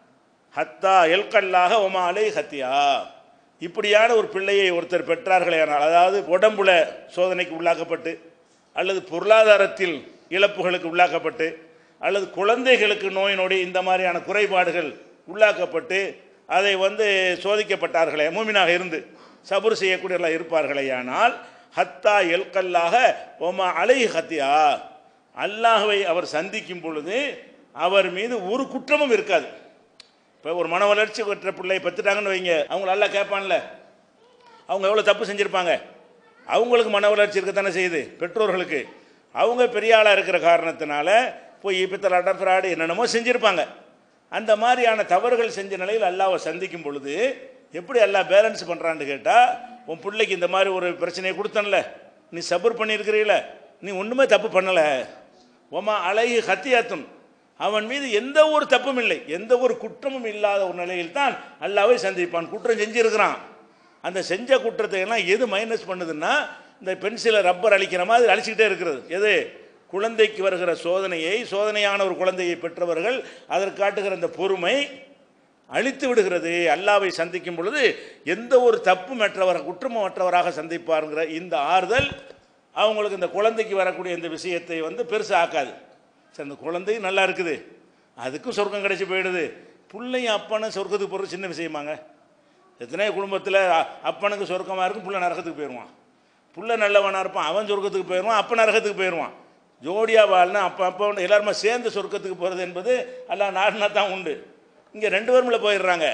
ஹத்தா எல்கல்லாக ஒமாலை ஹத்தியா இப்படியான ஒரு பிள்ளையை ஒருத்தர் பெற்றார்களே ஆனால் அதாவது உடம்புல சோதனைக்கு உள்ளாக்கப்பட்டு அல்லது பொருளாதாரத்தில் இழப்புகளுக்கு உள்ளாக்கப்பட்டு அல்லது குழந்தைகளுக்கு நோய் நொடி இந்த மாதிரியான குறைபாடுகள் உள்ளாக்கப்பட்டு அதை வந்து சோதிக்கப்பட்டார்களே மூமினாக இருந்து சபுர் செய்யக்கூடியவர்களாக இருப்பார்களேயானால் ஹத்தா எல்கல்லாக ஒமா அலை ஹத்தியா அல்லாஹ்வை அவர் சந்திக்கும் பொழுது அவர் மீது ஒரு குற்றமும் இருக்காது இப்போ ஒரு மன வளர்ச்சி பெற்ற பிள்ளை பெற்றுட்டாங்கன்னு வைங்க அவங்க நல்லா கேட்பான்ல அவங்க எவ்வளோ தப்பு செஞ்சுருப்பாங்க அவங்களுக்கு மன வளர்ச்சி இருக்கத்தானே செய்யுது பெற்றோர்களுக்கு அவங்க பெரிய ஆளாக இருக்கிற காரணத்தினால போய் பித்தலாட்டம் ஃப்ராடு என்னென்னமோ செஞ்சுருப்பாங்க அந்த மாதிரியான தவறுகள் செஞ்ச நிலையில் அல்லாவை சந்திக்கும் பொழுது எப்படி எல்லாம் பேலன்ஸ் பண்ணுறான்னு கேட்டால் உன் பிள்ளைக்கு இந்த மாதிரி ஒரு பிரச்சனையை கொடுத்தன்ல நீ சபர் பண்ணியிருக்கிறீல நீ ஒன்றுமே தப்பு பண்ணலை ஒமா அழகி ஹத்தியாத்துன் அவன் மீது எந்த ஒரு தப்பும் இல்லை எந்த ஒரு குற்றமும் இல்லாத ஒரு நிலையில் தான் அல்லாவை சந்திப்பான் குற்றம் செஞ்சிருக்கிறான் அந்த செஞ்ச குற்றத்தை எல்லாம் எது மைனஸ் பண்ணுதுன்னா இந்த பென்சிலை ரப்பர் அழிக்கிற மாதிரி அழிச்சிக்கிட்டே இருக்கிறது எது குழந்தைக்கு வருகிற சோதனையை சோதனையான ஒரு குழந்தையை பெற்றவர்கள் அதற்கு காட்டுகிற அந்த பொறுமை அழித்து விடுகிறது அல்லாவை சந்திக்கும் பொழுது எந்த ஒரு தப்புமற்றவர் குற்றமற்றவராக சந்திப்பாருங்கிற இந்த ஆறுதல் அவங்களுக்கு இந்த குழந்தைக்கு வரக்கூடிய இந்த விஷயத்தை வந்து பெருசாக ஆக்காது சரி அந்த குழந்தையும் நல்லா இருக்குது அதுக்கும் சொர்க்கம் கிடைச்சி போயிடுது பிள்ளையும் அப்பனும் சொர்க்கத்துக்கு போகிறது சின்ன விஷயமாங்க எத்தனையோ குடும்பத்தில் அ- அப்பனுக்கு சொர்க்கமாக இருக்கும் புள்ள நரகத்துக்கு போயிடுவான் புள்ள நல்லவனாக இருப்பான் அவன் சொர்க்கத்துக்கு போயிடுவான் அப்பன் நரகத்துக்கு போயிடுவான் ஜோடியாக வாழ்னா அப்போ அப்போ எல்லாருமே சேர்ந்து சொர்க்கத்துக்கு போகிறது என்பது எல்லாம் நாடுனா தான் உண்டு இங்கே ரெண்டு பேருமில் போயிடுறாங்க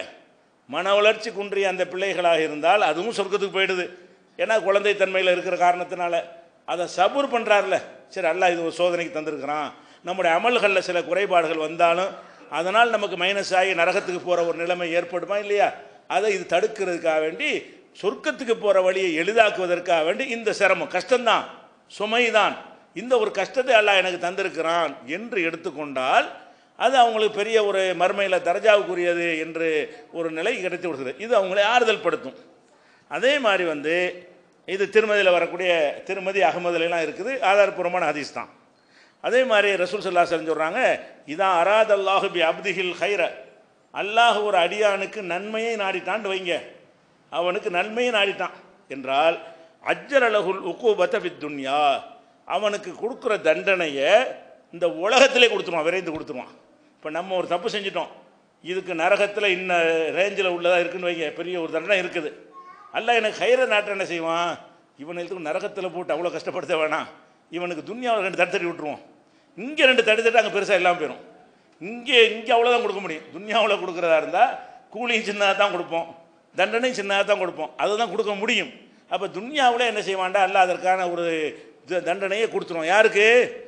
மன வளர்ச்சி குன்றிய அந்த பிள்ளைகளாக இருந்தால் அதுவும் சொர்க்கத்துக்கு போயிடுது ஏன்னா குழந்தை தன்மையில் இருக்கிற காரணத்தினால அதை சபூர் பண்ணுறாருல சரி அல்லாஹ் இது ஒரு சோதனைக்கு தந்திருக்கிறான் நம்முடைய அமல்களில் சில குறைபாடுகள் வந்தாலும் அதனால் நமக்கு மைனஸ் ஆகி நரகத்துக்கு போகிற ஒரு நிலைமை ஏற்படுமா இல்லையா அதை இது தடுக்கிறதுக்காக வேண்டி சொர்க்கத்துக்கு போகிற வழியை எளிதாக்குவதற்காக வேண்டி இந்த சிரமம் கஷ்டம்தான் சுமைதான் இந்த ஒரு கஷ்டத்தை அல்லாஹ் எனக்கு தந்திருக்கிறான் என்று எடுத்துக்கொண்டால் அது அவங்களுக்கு பெரிய ஒரு மறுமையில் தரஜாவுக்குரியது என்று ஒரு நிலை கிடைத்து விடுகிறது இது அவங்களை ஆறுதல் படுத்தும் அதே மாதிரி வந்து இது திருமதியில் வரக்கூடிய திருமதி அகமதுலாம் இருக்குது ஆதாரபூர்வமான ஹதீஸ் தான் அதே மாதிரி ரசூல் சல்லா சொல்கிறாங்க இதான் அராத் அல்லாஹு பி அப்திஹில் ஹைர அல்லாஹ் ஒரு அடியானுக்கு நன்மையை நாடிட்டான்னு வைங்க அவனுக்கு நன்மையை நாடிட்டான் என்றால் அஜ்ஜல் அலகுல் உக்கூபத்த துன்யா அவனுக்கு கொடுக்குற தண்டனையை இந்த உலகத்திலே கொடுத்துருவான் விரைந்து கொடுத்துருவான் இப்போ நம்ம ஒரு தப்பு செஞ்சிட்டோம் இதுக்கு நரகத்தில் இன்ன ரேஞ்சில் உள்ளதாக இருக்குன்னு வைங்க பெரிய ஒரு தண்டனை இருக்குது அல்ல எனக்கு ஹைர நாட்டை என்ன செய்வான் இவனுக்கு நரகத்தில் போட்டு அவ்வளோ கஷ்டப்படுத்த வேணாம் இவனுக்கு துன்யாவில் ரெண்டு தடுத்தடி விட்டுருவோம் இங்கே ரெண்டு தடுத்தட்டு அங்கே பெருசாக எல்லாம் போயிடும் இங்கே இங்கே அவ்வளோதான் கொடுக்க முடியும் துன்யாவில் கொடுக்குறதா இருந்தால் கூலியும் சின்னதாக தான் கொடுப்போம் தண்டனையும் சின்னதாக தான் கொடுப்போம் அதை தான் கொடுக்க முடியும் அப்போ துன்யாவில் என்ன செய்வான்டா அல்ல அதற்கான ஒரு த- தண்டனையை கொடுத்துருவோம் யாருக்கு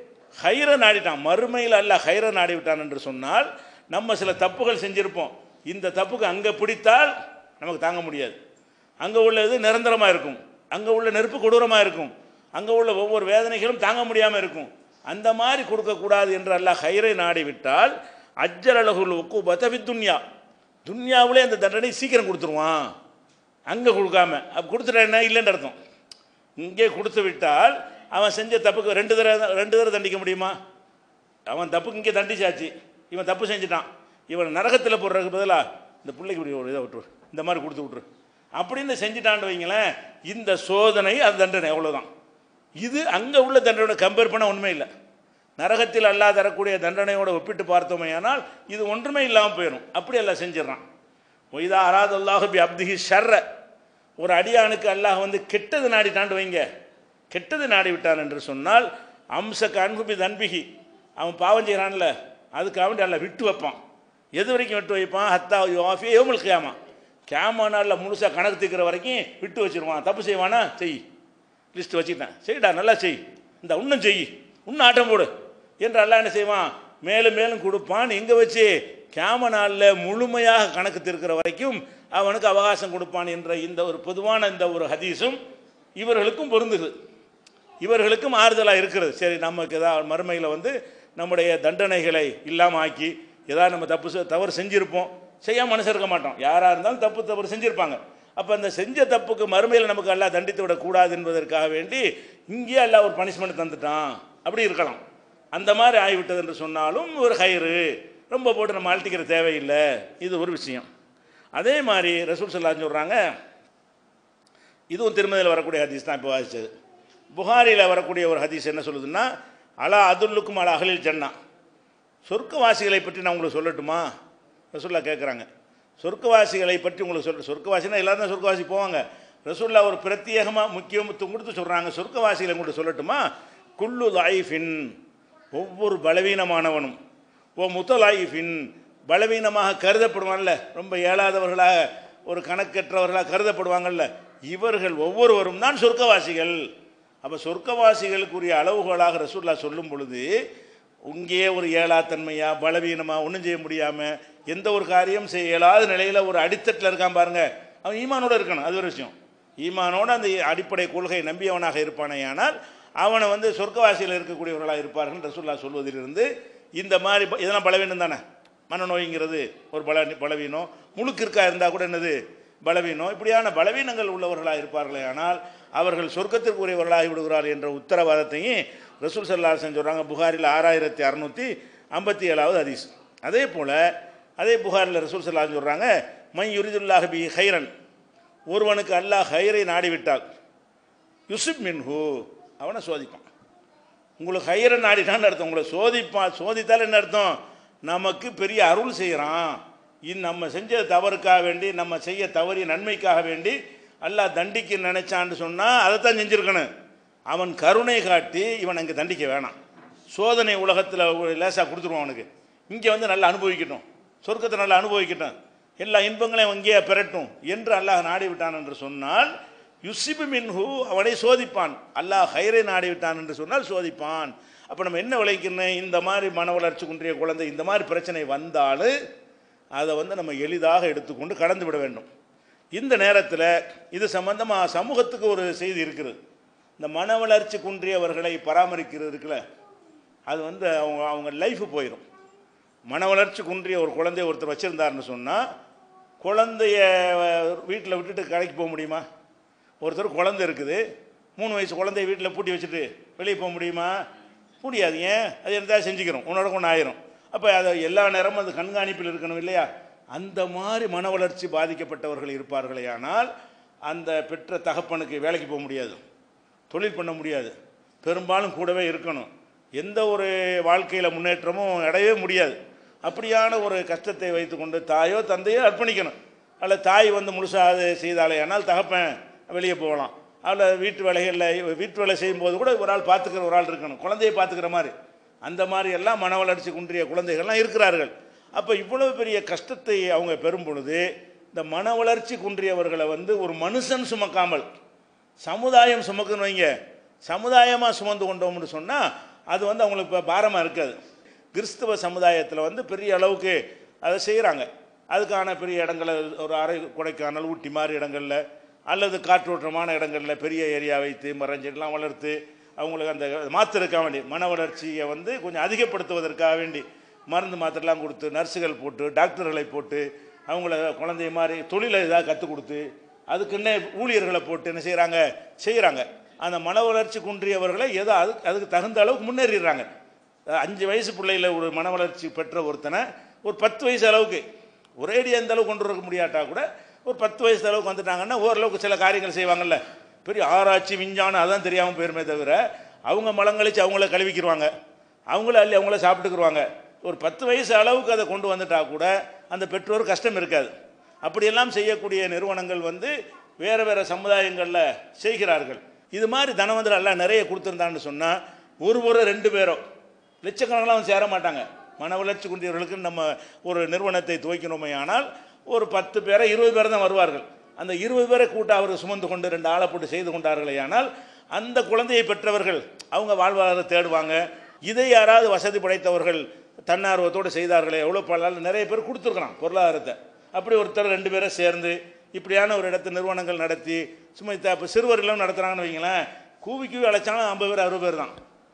ஹைர நாடிட்டான் மறுமையில் அல்ல ஹைர நாடி விட்டான் என்று சொன்னால் நம்ம சில தப்புகள் செஞ்சிருப்போம் இந்த தப்புக்கு அங்கே பிடித்தால் நமக்கு தாங்க முடியாது அங்கே உள்ளது நிரந்தரமாக இருக்கும் அங்கே உள்ள நெருப்பு கொடூரமாக இருக்கும் அங்கே உள்ள ஒவ்வொரு வேதனைகளும் தாங்க முடியாமல் இருக்கும் அந்த மாதிரி கொடுக்கக்கூடாது என்று அல்லாஹ் ஹைரை நாடி விட்டால் அஜ்ஜர் அழகுல் உக்கு பதவி துன்யா துன்யாவிலே அந்த தண்டனை சீக்கிரம் கொடுத்துருவான் அங்கே கொடுக்காம அப்போ கொடுத்துட்டா என்ன இல்லைன்னு அர்த்தம் இங்கே கொடுத்து விட்டால் அவன் செஞ்ச தப்புக்கு ரெண்டு தடவை ரெண்டு தடவை தண்டிக்க முடியுமா அவன் தப்புக்கு இங்கே தண்டிச்சாச்சு இவன் தப்பு செஞ்சுட்டான் இவன் நரகத்தில் போடுறதுக்கு பதிலாக இந்த பிள்ளைக்கு இப்படி ஒரு இதை விட்டுரு இந்த மாதிரி கொடுத்து விட்ரு அப்படின்னு செஞ்சுட்டான்னு வைங்களேன் இந்த சோதனை அது தண்டனை அவ்வளோதான் இது அங்கே உள்ள தண்டனை கம்பேர் பண்ண உண்மை இல்லை நரகத்தில் அல்லா தரக்கூடிய தண்டனையோட ஒப்பிட்டு பார்த்தோமேயானால் இது ஒன்றுமே இல்லாமல் போயிடும் அப்படி எல்லாம் செஞ்சிடறான் ஒய்தா அராத் அல்லாஹு பி அப்திஹி ஷர்ர ஒரு அடியானுக்கு அல்லாஹ் வந்து கெட்டது நாடிட்டாண்டு வைங்க கெட்டது நாடி விட்டான் என்று சொன்னால் அம்சக்கு அன்புபி தன்பிகி அவன் பாவம் செய்கிறான்ல அதுக்காக வேண்டி அல்ல விட்டு வைப்பான் எது வரைக்கும் விட்டு வைப்பான் ஹத்தா யோஃபி யோமல் கியாமா கியாமா நாளில் முழுசாக கணக்கு தீர்க்கிற வரைக்கும் விட்டு வச்சிருவான் தப்பு செய்வானா செய் லிஸ்ட் வச்சுக்கிட்டேன் செய்டா நல்லா செய் இந்த இன்னும் செய் இன்னும் ஆட்டம் போடு என்று அல்லாஹ் என்ன செய்வான் மேலும் மேலும் கொடுப்பான் எங்கே வச்சு கியாம நாளில் முழுமையாக கணக்கு தீர்க்கிற வரைக்கும் அவனுக்கு அவகாசம் கொடுப்பான் என்ற இந்த ஒரு பொதுவான இந்த ஒரு ஹதீஸும் இவர்களுக்கும் பொருந்துது இவர்களுக்கும் ஆறுதலாக இருக்கிறது சரி நமக்கு ஏதாவது மறுமையில் வந்து நம்முடைய தண்டனைகளை இல்லாமல் ஆக்கி ஏதாவது நம்ம தப்பு செ- தவறு செஞ்சுருப்போம் செய்யாம மனசு இருக்க மாட்டோம் யாராக இருந்தாலும் தப்பு தவறு செஞ்சுருப்பாங்க அப்போ அந்த செஞ்ச தப்புக்கு மறுமையில் நமக்கு எல்லாம் தண்டித்து விடக்கூடாது என்பதற்காக வேண்டி இங்கேயே எல்லாம் ஒரு பனிஷ்மெண்ட் தந்துட்டான் அப்படி இருக்கலாம் அந்த மாதிரி ஆகிவிட்டது என்று சொன்னாலும் ஒரு ஹைரு ரொம்ப போட்டு நம்ம அழட்டிக்கிற தேவையில்லை இது ஒரு விஷயம் அதே மாதிரி ரசூல் சல்லா சொல்கிறாங்க இதுவும் திருமதியில் வரக்கூடிய ஹதீஸ் தான் இப்போ வாசிச்சது புகாரியில் வரக்கூடிய ஒரு ஹதீஸ் என்ன சொல்லுதுன்னா அலா அதுல்லுக்கும் அலா அகலில் ஜன்னா சொர்க்கவாசிகளை பற்றி நான் உங்களுக்கு சொல்லட்டுமா ரசூல்லா கேட்குறாங்க சொர்க்கவாசிகளை பற்றி உங்களுக்கு சொல்ல சொர்க்கவாசினா எல்லாரும் தான் சொர்க்கவாசி போவாங்க ரசூல்லா ஒரு பிரத்யேகமாக முக்கியத்துவம் கொடுத்து சொல்கிறாங்க சொர்க்கவாசிகளை உங்களுக்கு சொல்லட்டுமா குல்லு லாயிஃபின் ஒவ்வொரு பலவீனமானவனும் ஓ முதலாயிஃபின் பலவீனமாக கருதப்படுவான்ல ரொம்ப இயலாதவர்களாக ஒரு கணக்கற்றவர்களாக கருதப்படுவாங்கல்ல இவர்கள் ஒவ்வொருவரும் தான் சொர்க்கவாசிகள் அப்போ சொர்க்கவாசிகளுக்குரிய அளவுகோலாக ரசூல்லா சொல்லும் பொழுது இங்கேயே ஒரு ஏழாத்தன்மையா பலவீனமா ஒன்றும் செய்ய முடியாமல் எந்த ஒரு காரியம் செய்ய இயலாத நிலையில் ஒரு அடித்தட்டில் இருக்கான் பாருங்க அவன் ஈமானோட இருக்கணும் அது ஒரு விஷயம் ஈமானோட அந்த அடிப்படை கொள்கை நம்பியவனாக இருப்பானேயானால் அவனை வந்து சொர்க்கவாசியில் இருக்கக்கூடியவர்களாக இருப்பார்கள் ரசூல்லா சொல்வதிலிருந்து இந்த மாதிரி ப- இதெல்லாம் பலவீனம் தானே மனநோய்ங்கிறது ஒரு பல பலவீனம் முழுக்கிற்கா இருந்தால் கூட என்னது பலவீனம் இப்படியான பலவீனங்கள் உள்ளவர்களாக இருப்பார்களே ஆனால் அவர்கள் சொர்க்கத்திற்கு உரியவர்களாகி விடுகிறார் என்ற உத்தரவாதத்தையும் ரசூல் சல்லாசன் சொல்கிறாங்க புகாரில் ஆறாயிரத்தி அறநூற்றி ஐம்பத்தி ஏழாவது ஹதீஸ் அதே போல் அதே புகாரில் ரசூல் சல்லாஹ் சொல்கிறாங்க மை யுரிதுல்லாஹ் பி ஹைரன் ஒருவனுக்கு அல்லாஹ் ஹைரை நாடிவிட்டால் யுசுப் மின்ஹு அவனை சோதிப்பான் உங்களுக்கு ஹைரை நாடினான்னு அர்த்தம் உங்களை சோதிப்பான் சோதித்தால் என்ன அர்த்தம் நமக்கு பெரிய அருள் செய்கிறான் இது நம்ம செஞ்ச தவறுக்காக வேண்டி நம்ம செய்ய தவறிய நன்மைக்காக வேண்டி அல்லாஹ் தண்டிக்க நினைச்சான்னு சொன்னால் அதைத்தான் செஞ்சுருக்கணும் அவன் கருணை காட்டி இவன் அங்கே தண்டிக்க வேணாம் சோதனை உலகத்தில் லேசாக கொடுத்துருவான் அவனுக்கு இங்கே வந்து நல்லா அனுபவிக்கட்டும் சொர்க்கத்தை நல்லா அனுபவிக்கட்டும் எல்லா இன்பங்களையும் அங்கேயே பெறட்டும் என்று அல்லாஹ் நாடி விட்டான் என்று சொன்னால் யுசிபு மின்ஹு அவனை சோதிப்பான் அல்லாஹ் ஹைரை நாடி விட்டான் என்று சொன்னால் சோதிப்பான் அப்போ நம்ம என்ன விளைக்கணும் இந்த மாதிரி மன வளர்ச்சி குன்றிய குழந்தை இந்த மாதிரி பிரச்சனை வந்தாலும் அதை வந்து நம்ம எளிதாக எடுத்துக்கொண்டு கடந்து விட வேண்டும் இந்த நேரத்தில் இது சம்பந்தமாக சமூகத்துக்கு ஒரு செய்தி இருக்குது இந்த மன வளர்ச்சி குன்றியவர்களை பராமரிக்கிறது இருக்குல்ல அது வந்து அவங்க அவங்க லைஃபு போயிடும் மன வளர்ச்சி குன்றிய ஒரு குழந்தைய ஒருத்தர் வச்சுருந்தாருன்னு சொன்னால் குழந்தைய வீட்டில் விட்டுட்டு கடைக்கு போக முடியுமா ஒருத்தர் குழந்தை இருக்குது மூணு வயசு குழந்தைய வீட்டில் பூட்டி வச்சுட்டு வெளியே போக முடியுமா முடியாது ஏன் அது இருந்தால் செஞ்சுக்கிறோம் உன்னோட கொண்டு ஆயிரும் அப்போ அதை எல்லா நேரமும் அது கண்காணிப்பில் இருக்கணும் இல்லையா அந்த மாதிரி மன வளர்ச்சி பாதிக்கப்பட்டவர்கள் இருப்பார்களே ஆனால் அந்த பெற்ற தகப்பனுக்கு வேலைக்கு போக முடியாது தொழில் பண்ண முடியாது பெரும்பாலும் கூடவே இருக்கணும் எந்த ஒரு வாழ்க்கையில் முன்னேற்றமும் அடையவே முடியாது அப்படியான ஒரு கஷ்டத்தை வைத்துக்கொண்டு தாயோ தந்தையோ அர்ப்பணிக்கணும் அல்ல தாய் வந்து முழுசாக அது செய்தாலே ஆனால் தகப்பன் வெளியே போகலாம் அதில் வீட்டு வேலைகளில் வீட்டு வேலை செய்யும்போது கூட ஒரு ஆள் பார்த்துக்கிற ஒரு ஆள் இருக்கணும் குழந்தையை பார்த்துக்கிற மாதிரி அந்த மாதிரி எல்லாம் மன வளர்ச்சி குன்றிய குழந்தைகள்லாம் இருக்கிறார்கள் அப்போ இவ்வளவு பெரிய கஷ்டத்தை அவங்க பெறும் பொழுது இந்த மன வளர்ச்சி குன்றியவர்களை வந்து ஒரு மனுஷன் சுமக்காமல் சமுதாயம் சுமக்குன்னு வைங்க சமுதாயமாக சுமந்து கொண்டோம்னு சொன்னால் அது வந்து அவங்களுக்கு இப்போ பாரமாக இருக்காது கிறிஸ்தவ சமுதாயத்தில் வந்து பெரிய அளவுக்கு அதை செய்கிறாங்க அதுக்கான பெரிய இடங்களை ஒரு அரை கொடைக்கானல் ஊட்டி மாதிரி இடங்களில் அல்லது காற்றோட்டமான இடங்களில் பெரிய ஏரியா வைத்து மரஞ்செடிலாம் வளர்த்து அவங்களுக்கு அந்த மாத்திரக்காக வேண்டி மன வளர்ச்சியை வந்து கொஞ்சம் அதிகப்படுத்துவதற்காக வேண்டி மருந்து மாத்திரைலாம் கொடுத்து நர்ஸுகள் போட்டு டாக்டர்களை போட்டு அவங்கள குழந்தைய மாதிரி தொழிலை ஏதாவது கற்றுக் கொடுத்து அதுக்குன்னே ஊழியர்களை போட்டு என்ன செய்கிறாங்க செய்கிறாங்க அந்த மன வளர்ச்சி குன்றியவர்களை ஏதோ அதுக்கு அதுக்கு தகுந்த அளவுக்கு முன்னேறிடுறாங்க அஞ்சு வயசு பிள்ளையில் ஒரு மன வளர்ச்சி பெற்ற ஒருத்தனை ஒரு பத்து வயசு அளவுக்கு ஒரேடியாக எந்த அளவுக்கு கொண்டு வர முடியாட்டா கூட ஒரு பத்து வயசு அளவுக்கு வந்துட்டாங்கன்னா ஓரளவுக்கு சில காரியங்கள் செய்வாங்கல்ல பெரிய ஆராய்ச்சி விஞ்ஞானம் அதான் தெரியாமல் போயிருமே தவிர அவங்க மலங்கழிச்சு அவங்கள கழுவிக்கிடுவாங்க அவங்கள அள்ளி அவங்கள சாப்பிட்டுக்குருவாங்க ஒரு பத்து வயசு அளவுக்கு அதை கொண்டு வந்துட்டா கூட அந்த பெற்றோர் கஷ்டம் இருக்காது அப்படியெல்லாம் செய்யக்கூடிய நிறுவனங்கள் வந்து வேறு வேறு சமுதாயங்களில் செய்கிறார்கள் இது மாதிரி தனவந்தர் எல்லாம் நிறைய கொடுத்துருந்தான்னு சொன்னால் ஒரு ஒரு ரெண்டு பேரோ லட்சக்கணக்கெல்லாம் வந்து சேர மாட்டாங்க மன வளர்ச்சி குன்றியவர்களுக்கு நம்ம ஒரு நிறுவனத்தை துவைக்கணுமே ஆனால் ஒரு பத்து பேரை இருபது பேர் தான் வருவார்கள் அந்த இருபது பேரை கூட்ட அவர் சுமந்து கொண்டு ரெண்டு ஆளை போட்டு செய்து கொண்டார்களே ஆனால் அந்த குழந்தையை பெற்றவர்கள் அவங்க வாழ்வாதாரத்தை தேடுவாங்க இதை யாராவது வசதி படைத்தவர்கள் தன்னார்வத்தோடு செய்தார்களே எவ்வளோ பல நிறைய பேர் கொடுத்துருக்குறான் பொருளாதாரத்தை அப்படி ஒருத்தர் ரெண்டு பேரை சேர்ந்து இப்படியான ஒரு இடத்து நிறுவனங்கள் நடத்தி சும்மா இப்போ சிறுவர் இல்லம் நடத்துகிறாங்கன்னு வைங்களேன் கூவி கூவி அழைச்சாலும் ஐம்பது பேர் அறுபது பேர் தான்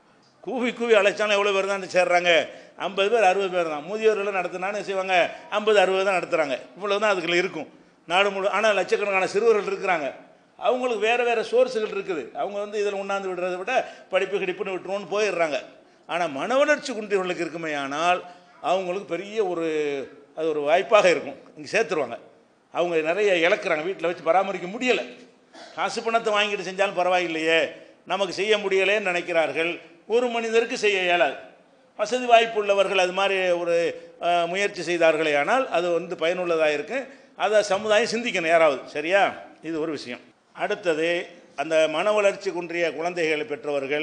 கூவி கூவி அழைச்சாலும் எவ்வளோ பேர் தான் சேர்றாங்க ஐம்பது பேர் அறுபது பேர் தான் முதியோர்கள் நடத்தினான்னு செய்வாங்க ஐம்பது அறுபது தான் நடத்துகிறாங்க இவ்வளோ தான் அதுக்குள்ள இருக்கும் நாடு முழு ஆனால் லட்சக்கணக்கான சிறுவர்கள் இருக்கிறாங்க அவங்களுக்கு வேறு வேறு சோர்ஸுகள் இருக்குது அவங்க வந்து இதில் உண்ணாந்து விடுறதை விட படிப்பு கிடிப்புன்னு விட்டுருவோன்னு போயிடுறாங்க ஆனால் மன வளர்ச்சி குன்றியவர்களுக்கு இருக்குமே ஆனால் அவங்களுக்கு பெரிய ஒரு அது ஒரு வாய்ப்பாக இருக்கும் இங்கே சேர்த்துருவாங்க அவங்க நிறைய இழக்கிறாங்க வீட்டில் வச்சு பராமரிக்க முடியலை காசு பணத்தை வாங்கிட்டு செஞ்சாலும் பரவாயில்லையே நமக்கு செய்ய முடியலேன்னு நினைக்கிறார்கள் ஒரு மனிதருக்கு செய்ய இயலாது வசதி வாய்ப்பு உள்ளவர்கள் அது மாதிரி ஒரு அஹ், முயற்சி செய்தார்களே ஆனால் அது வந்து பயனுள்ளதாக இருக்கு அதை சமுதாயம் சிந்திக்கணும் யாராவது சரியா இது ஒரு விஷயம் அடுத்தது அந்த மன வளர்ச்சி குன்றிய குழந்தைகளை பெற்றவர்கள்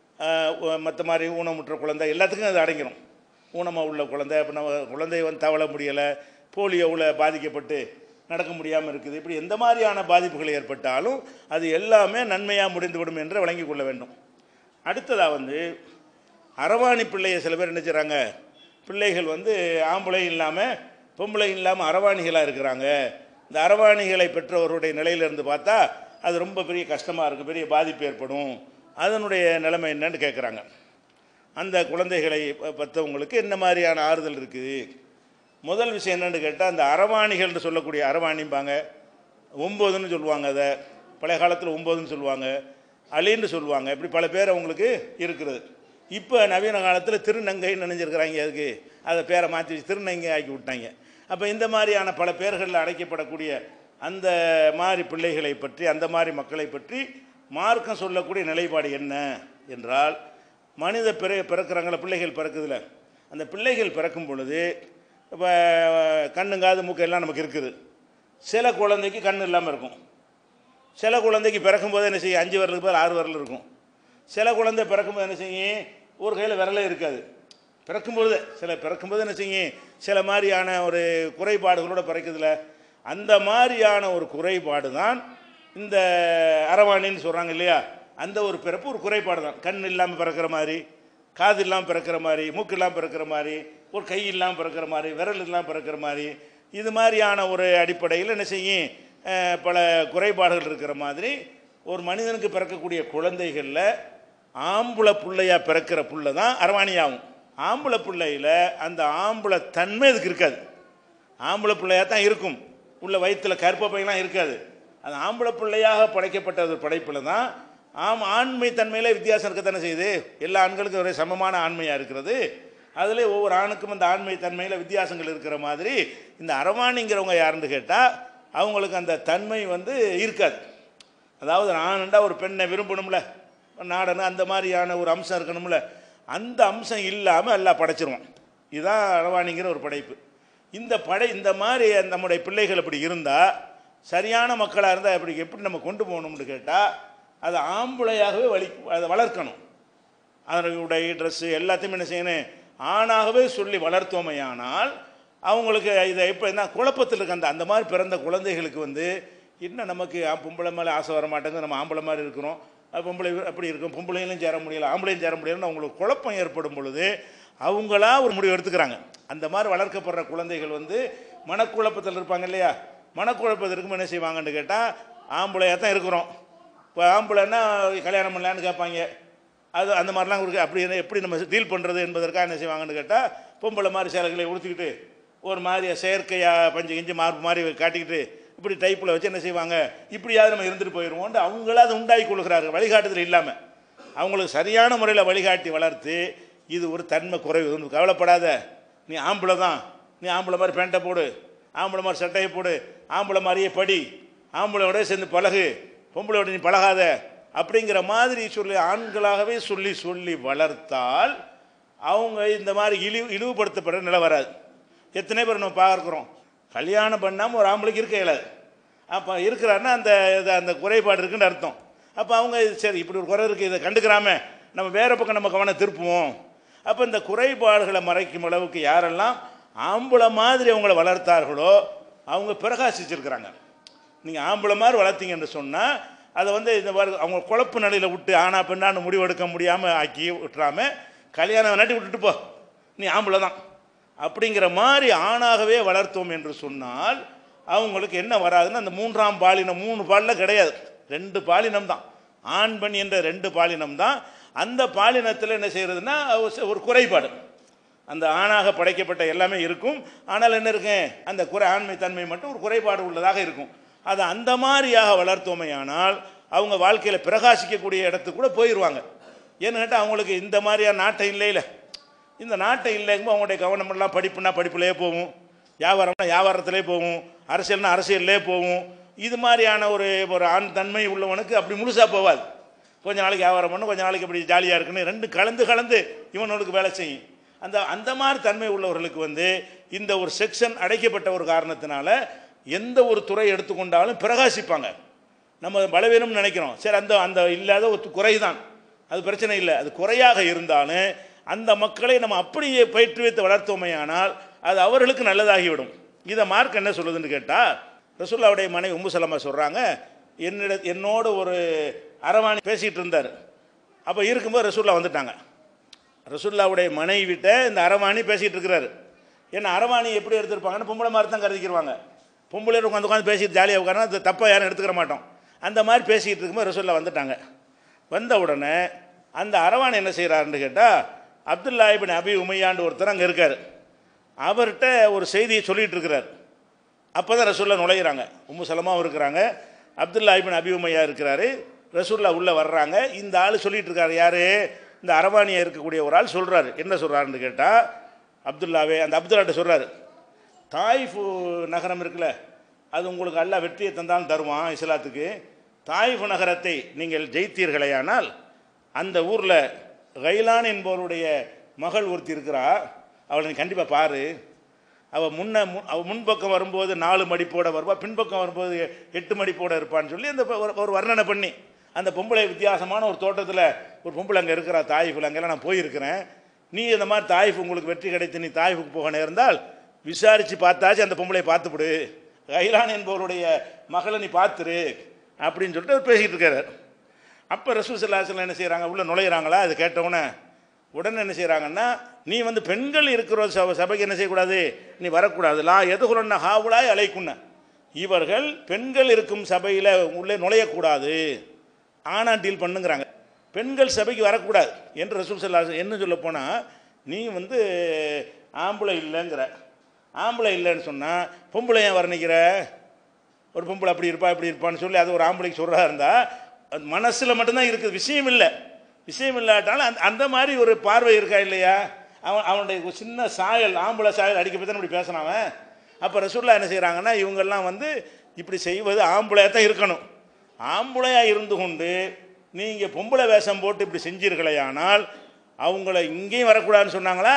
மற்ற மாதிரி ஊனமுற்ற குழந்தை எல்லாத்துக்கும் அது அடங்கிடும் ஊனமாக உள்ள குழந்தை இப்போ நம்ம குழந்தை வந்து தவள முடியலை போலியோவில் பாதிக்கப்பட்டு நடக்க முடியாமல் இருக்குது இப்படி எந்த மாதிரியான பாதிப்புகள் ஏற்பட்டாலும் அது எல்லாமே நன்மையாக முடிந்துவிடும் என்று விளங்கிக் கொள்ள வேண்டும் அடுத்ததாக வந்து அரவாணி பிள்ளையை சில பேர் என்ன செய்கிறாங்க பிள்ளைகள் வந்து ஆம்பளை இல்லாமல் பொம்பளை இல்லாமல் அரவாணிகளாக இருக்கிறாங்க இந்த அரவாணிகளை பெற்றவருடைய நிலையிலிருந்து பார்த்தா அது ரொம்ப பெரிய கஷ்டமாக இருக்கும் பெரிய பாதிப்பு ஏற்படும் அதனுடைய நிலைமை என்னன்னு கேட்குறாங்க அந்த குழந்தைகளை ப- பெற்றவங்களுக்கு என்ன மாதிரியான ஆறுதல் இருக்குது முதல் விஷயம் என்னன்னு கேட்டால் அந்த அரவாணிகள்னு சொல்லக்கூடிய அரவாணிம்பாங்க ஒம்போதுன்னு சொல்லுவாங்க அதை பழைய காலத்தில் ஒம்போதுன்னு சொல்லுவாங்க அலின்னு சொல்லுவாங்க இப்படி பல பேர் அவங்களுக்கு இருக்கிறது இப்போ நவீன காலத்தில் திருநங்கைன்னு நினைஞ்சிருக்கிறாங்க அதுக்கு அதை பேரை மாற்றி வச்சு திருநங்கை ஆக்கி விட்டாங்க அப்போ இந்த மாதிரியான பல பேர்களில் அடைக்கப்படக்கூடிய அந்த மாதிரி பிள்ளைகளை பற்றி அந்த மாதிரி மக்களை பற்றி மார்க்கம் சொல்லக்கூடிய நிலைப்பாடு என்ன என்றால் மனித பிற பிறக்கிறாங்கள பிள்ளைகள் பிறக்குதுல அந்த பிள்ளைகள் பிறக்கும் பொழுது இப்போ கண்ணுங்காது மூக்கு எல்லாம் நமக்கு இருக்குது சில குழந்தைக்கு கண் இல்லாமல் இருக்கும் சில குழந்தைக்கு பிறக்கும்போது என்ன செய்யும் அஞ்சு வரலுக்கு பதில் ஆறு வரல் இருக்கும் சில குழந்தை பிறக்கும்போது என்ன செய்யும் ஒரு கையில் விரலே இருக்காது பிறக்கும்போது சில பிறக்கும்போது என்ன செய்யும் சில மாதிரியான ஒரு குறைபாடுகளோட பிறக்குதுல அந்த மாதிரியான ஒரு குறைபாடு தான் இந்த அரவாணின்னு சொல்கிறாங்க இல்லையா அந்த ஒரு பிறப்பு ஒரு குறைபாடு தான் கண் இல்லாமல் பிறக்கிற மாதிரி காது இல்லாமல் பிறக்கிற மாதிரி மூக்கு இல்லாமல் பிறக்கிற மாதிரி ஒரு கை இல்லாமல் பிறக்கிற மாதிரி விரல் இல்லாமல் பிறக்கிற மாதிரி இது மாதிரியான ஒரு அடிப்படையில் என்ன செய்யும் அஹ், பல குறைபாடுகள் இருக்கிற மாதிரி ஒரு மனிதனுக்கு பிறக்கக்கூடிய குழந்தைகளில் ஆம்புல பிள்ளையா பிறக்கிற புள்ள தான் அரவாணியாகும் ஆம்புல பிள்ளையில் அந்த ஆம்புல தன்மை இதுக்கு இருக்காது ஆம்பளை பிள்ளையாக தான் இருக்கும் உள்ள வயிற்றுல கருப்ப பையெல்லாம் இருக்காது அது ஆம்பளை பிள்ளையாக படைக்கப்பட்ட ஒரு படைப்பில் தான் ஆம் ஆண்மை தன்மையில் வித்தியாசம் இருக்கத்தானே செய்யுது எல்லா ஆண்களுக்கும் ஒரே சமமான ஆண்மையாக இருக்கிறது அதில் ஒவ்வொரு ஆணுக்கும் அந்த ஆண்மை தன்மையில் வித்தியாசங்கள் இருக்கிற மாதிரி இந்த அரவாணிங்கிறவங்க யாருன்னு கேட்டால் அவங்களுக்கு அந்த தன்மை வந்து இருக்காது அதாவது ஆணுண்டா ஒரு பெண்ணை விரும்பணும்ல நாடனு அந்த மாதிரியான ஒரு அம்சம் இருக்கணும்ல அந்த அம்சம் இல்லாமல் எல்லாம் படைச்சிருவான் இதுதான் அரவாணிங்கிற ஒரு படைப்பு இந்த படை இந்த மாதிரி நம்முடைய பிள்ளைகள் அப்படி இருந்தால் சரியான மக்களாக இருந்தால் எப்படி எப்படி நம்ம கொண்டு போகணும்னு கேட்டால் அது ஆம்பளையாகவே வலி அதை வளர்க்கணும் அதனுடைய ட்ரெஸ்ஸு எல்லாத்தையுமே என்ன செய்யணும் ஆணாகவே சொல்லி வளர்த்தோமையானால் அவங்களுக்கு இதை இப்போ என்ன குழப்பத்தில் இருக்க அந்த அந்த மாதிரி பிறந்த குழந்தைகளுக்கு வந்து என்ன நமக்கு ஆ, பொம்பளை மேலே ஆசை வர மாட்டேங்குது நம்ம ஆம்பளை மாதிரி இருக்கிறோம் அது பொம்பளை அப்படி இருக்கும் பொம்பளையிலும் சேர முடியல ஆம்பளையும் சேர முடியலன்னு அவங்களுக்கு குழப்பம் ஏற்படும் பொழுது அவங்களா ஒரு முடிவு எடுத்துக்கிறாங்க அந்த மாதிரி வளர்க்கப்படுற குழந்தைகள் வந்து மனக்குழப்பத்தில் இருப்பாங்க இல்லையா மனக்குழப்பத்தில் இருக்கும் என்ன செய்வாங்கன்னு கேட்டால் ஆம்பளையாக தான் இருக்கிறோம் இப்போ ஆம்பளைன்னா கல்யாணம் பண்ணலான்னு கேட்பாங்க அது அந்த மாதிரிலாம் இருக்கு அப்படி என்ன- எப்படி நம்ம டீல் பண்ணுறது என்பதற்காக என்ன செய்வாங்கன்னு கேட்டால் பொம்பளை மாதிரி சேலைகளை உடுத்திக்கிட்டு ஒரு மாதிரி செயற்கையாக பஞ்சு கிஞ்சு மார்பு மாதிரி காட்டிக்கிட்டு இப்படி டைப்பில் வச்சு என்ன செய்வாங்க இப்படியாவது நம்ம இருந்துட்டு போயிடுவோம்னு அவங்களா அதை உண்டாக்கி கொள்கிறார்கள் வழிகாட்டுதல் இல்லாமல் அவங்களுக்கு சரியான முறையில் வழிகாட்டி வளர்த்து இது ஒரு தன்மை குறைவு ஒன்றும் கவலைப்படாத நீ ஆம்பளை தான் நீ ஆம்பளை மாதிரி பேண்ட்டை போடு ஆம்பளை மாதிரி சட்டையை போடு ஆம்பளை மாதிரியே படி ஆம்பளையோட சேர்ந்து பழகு பொம்பளையோட நீ பழகாத அப்படிங்கிற மாதிரி சொல்லி ஆண்களாகவே சொல்லி சொல்லி வளர்த்தால் அவங்க இந்த மாதிரி இழிவு இழிவுபடுத்தப்படுற நிலை வராது எத்தனை பேர் நம்ம பார்க்குறோம் கல்யாணம் பண்ணாமல் ஒரு ஆம்பளைக்கு இருக்க இயலாது அப்போ இருக்கிறாருன்னா அந்த இது- அந்த குறைபாடு இருக்குன்னு அர்த்தம் அப்போ அவங்க இது சரி இப்படி ஒரு குறை இருக்குது இதை கண்டுக்கிறாம நம்ம வேறு பக்கம் நம்ம கவனம் திருப்புவோம் அப்போ இந்த குறைபாடுகளை மறைக்கும் அளவுக்கு யாரெல்லாம் ஆம்பளை மாதிரி அவங்கள வளர்த்தார்களோ அவங்க பிரகாசிச்சிருக்கிறாங்க நீங்கள் ஆம்பளை மாதிரி வளர்த்தீங்கன்னு சொன்னால் அதை வந்து இந்த மாதிரி அவங்க குழப்பு நிலையில் விட்டு ஆனா பெண்ணான்னு முடிவெடுக்க முடியாமல் ஆக்கி விட்டுறாம கல்யாணம் நட்டி விட்டுட்டு போ நீ ஆம்பளை தான் அப்படிங்கிற மாதிரி ஆணாகவே வளர்த்தோம் என்று சொன்னால் அவங்களுக்கு என்ன வராதுன்னா அந்த மூன்றாம் பாலினம் மூணு பாலில் கிடையாது ரெண்டு பாலினம் தான் ஆண் பெண் என்ற ரெண்டு பாலினம் தான் அந்த பாலினத்தில் என்ன செய்யறதுன்னா ஒரு- ஒரு குறைபாடு அந்த ஆணாக படைக்கப்பட்ட எல்லாமே இருக்கும் ஆனால் என்ன இருக்கு அந்த குறை ஆண்மை தன்மை மட்டும் ஒரு குறைபாடு உள்ளதாக இருக்கும் அதை அந்த மாதிரியாக வளர்த்தோமையானால் அவங்க வாழ்க்கையில் பிரகாசிக்கக்கூடிய இடத்துக்கு கூட போயிடுவாங்க ஏன்னு கேட்டால் அவங்களுக்கு இந்த மாதிரியான நாட்டை இல்லையில இந்த நாட்டை இல்லைங்கும்போது அவங்களுடைய கவனமெல்லாம் படிப்புனா படிப்புலேயே போகும் வியாபாரம்னா வியாபாரத்திலே போகும் அரசியல்னா அரசியல்லே போகும் இது மாதிரியான ஒரு ஒரு ஆண் தன்மை உள்ளவனுக்கு அப்படி முழுசாக போகாது கொஞ்ச நாளைக்கு வியாபாரம் பண்ணும் கொஞ்ச நாளைக்கு அப்படி ஜாலியாக இருக்குன்னு ரெண்டு கலந்து கலந்து இவனுக்கு வேலை செய்யும் அந்த அந்த மாதிரி தன்மை உள்ளவர்களுக்கு வந்து இந்த ஒரு செக்ஷன் அடைக்கப்பட்ட ஒரு காரணத்தினால எந்த ஒரு துறை எடுத்துக்கொண்டாலும் பிரகாசிப்பாங்க நம்ம பலவீனம்னு நினைக்கிறோம் சரி அந்த அந்த இல்லாத ஒரு குறை தான் அது பிரச்சனை இல்லை அது குறையாக இருந்தாலும் அந்த மக்களை நம்ம அப்படியே பயிற்றுவித்து வளர்த்தோமையானால் அது அவர்களுக்கு நல்லதாகிவிடும் இதை மார்க் என்ன சொல்லுதுன்னு கேட்டால் ரசூல்லாவுடைய மனைவி உம்மு சலமா சொல்கிறாங்க என்னிட என்னோட ஒரு அரவாணி பேசிகிட்டு இருந்தார் அப்போ இருக்கும்போது ரசூல்லா வந்துட்டாங்க ரசூல்லாவுடைய மனைவிட்ட இந்த அரவாணி பேசிகிட்டு இருக்கிறாரு ஏன்னா அரவாணி எப்படி எடுத்திருப்பாங்கன்னு பொம்பளை மாதிரி தான் கருதிக்கிருவாங்க பொம்பளை உட்காந்து உட்காந்து பேசிட்டு ஜாலியாக உட்காரா அது தப்பாக யாரும் எடுத்துக்கிற மாட்டோம் அந்த மாதிரி பேசிக்கிட்டு இருக்கும்போது ரசூல்லா வந்துட்டாங்க வந்த உடனே அந்த அரவான் என்ன செய்கிறாருன்னு கேட்டால் அப்துல்லா இபின் அபி உமையாண்டு ஒருத்தர் அங்கே இருக்கார் அவர்கிட்ட ஒரு செய்தியை சொல்லிட்டு இருக்கிறார் அப்போ தான் ரசூல்லா நுழையிறாங்க உம்மு சலமாவும் இருக்கிறாங்க அப்துல்லா இபின் அபி உமையா இருக்கிறாரு ரசூல்லா உள்ளே வர்றாங்க இந்த ஆள் சொல்லிட்டு இருக்காரு யாரு இந்த அரவானியா இருக்கக்கூடிய ஒரு ஆள் சொல்கிறாரு என்ன சொல்கிறாருன்னு கேட்டால் அப்துல்லாவே அந்த அப்துல்லாட்ட சொல்கிறாரு தாயிஃபு நகரம் இருக்குல்ல அது உங்களுக்கு அல்லாஹ் வெற்றியை தந்தாலும் தருவான் இஸ்லாத்துக்கு தாயிஃபு நகரத்தை நீங்கள் ஜெயித்தீர்களேயானால் அந்த ஊரில் கைலான் என்பவருடைய மகள் ஒருத்தி இருக்கிறா அவளை நீ கண்டிப்பாக பாரு அவள் முன்ன மு- அவ முன்பக்கம் வரும்போது நாலு மடிப்போட வருவா பின்பக்கம் வரும்போது எட்டு மடிப்போட இருப்பான்னு சொல்லி அந்த ஒரு- ஒரு வர்ணனை பண்ணி அந்த பொம்பளை வித்தியாசமான ஒரு தோட்டத்தில் ஒரு பொம்பளை அங்கே இருக்கிறா தாயிஃபில் அங்கெல்லாம் நான் போயிருக்கிறேன் நீ இந்த மாதிரி தாயிஃப் உங்களுக்கு வெற்றி கிடைத்து நீ தாயிஃபுக்கு போக நேர்ந்தால் விசாரித்து பார்த்தாச்சு அந்த பொம்பளையை பார்த்துவிடு கைலான் என்பவருடைய மகளை நீ பார்த்துரு அப்படின்னு சொல்லிட்டு அவர் பேசிக்கிட்டு இருக்காரு அப்போ ரசூல் சல்லாஹ் என்ன செய்கிறாங்க உள்ளே நுழையிறாங்களா அது கேட்டவுடனே உடனே என்ன செய்கிறாங்கன்னா நீ வந்து பெண்கள் இருக்கிற சப சபைக்கு என்ன செய்யக்கூடாது நீ வரக்கூடாது லா எதுகுலன்ன ஹாவுலாய் அலைக்குன்ன இவர்கள் பெண்கள் இருக்கும் சபையில் உள்ளே நுழையக்கூடாது ஆனா டீல் பண்ணுங்கிறாங்க பெண்கள் சபைக்கு வரக்கூடாது என்று ரசூல் சல்லா என்ன சொல்ல போனால் நீ வந்து ஆம்பளை இல்லைங்கிற ஆம்பளை இல்லைன்னு சொன்னால் பொம்பளை ஏன் வர்ணிக்கிற ஒரு பொம்பளை அப்படி இருப்பா இப்படி இருப்பான்னு சொல்லி அது ஒரு ஆம்பளைக்கு சொல்கிறா இருந்தால் அது மனசில் மட்டும்தான் இருக்குது விஷயம் இல்லை விஷயம் இல்லாட்டாலும் அந்த அந்த மாதிரி ஒரு பார்வை இருக்கா இல்லையா அவன் அவனுடைய ஒரு சின்ன சாயல் ஆம்பளை சாயல் அடிக்க பற்றி இப்படி பேசினான் அவன் அப்போ ரசூல்லா என்ன செய்கிறாங்கன்னா இவங்கெல்லாம் வந்து இப்படி செய்வது ஆம்பளையாக தான் இருக்கணும் ஆம்பளையாக இருந்து கொண்டு நீங்கள் பொம்பளை வேஷம் போட்டு இப்படி செஞ்சீர்களேயானால் அவங்கள இங்கேயும் வரக்கூடாதுன்னு சொன்னாங்களா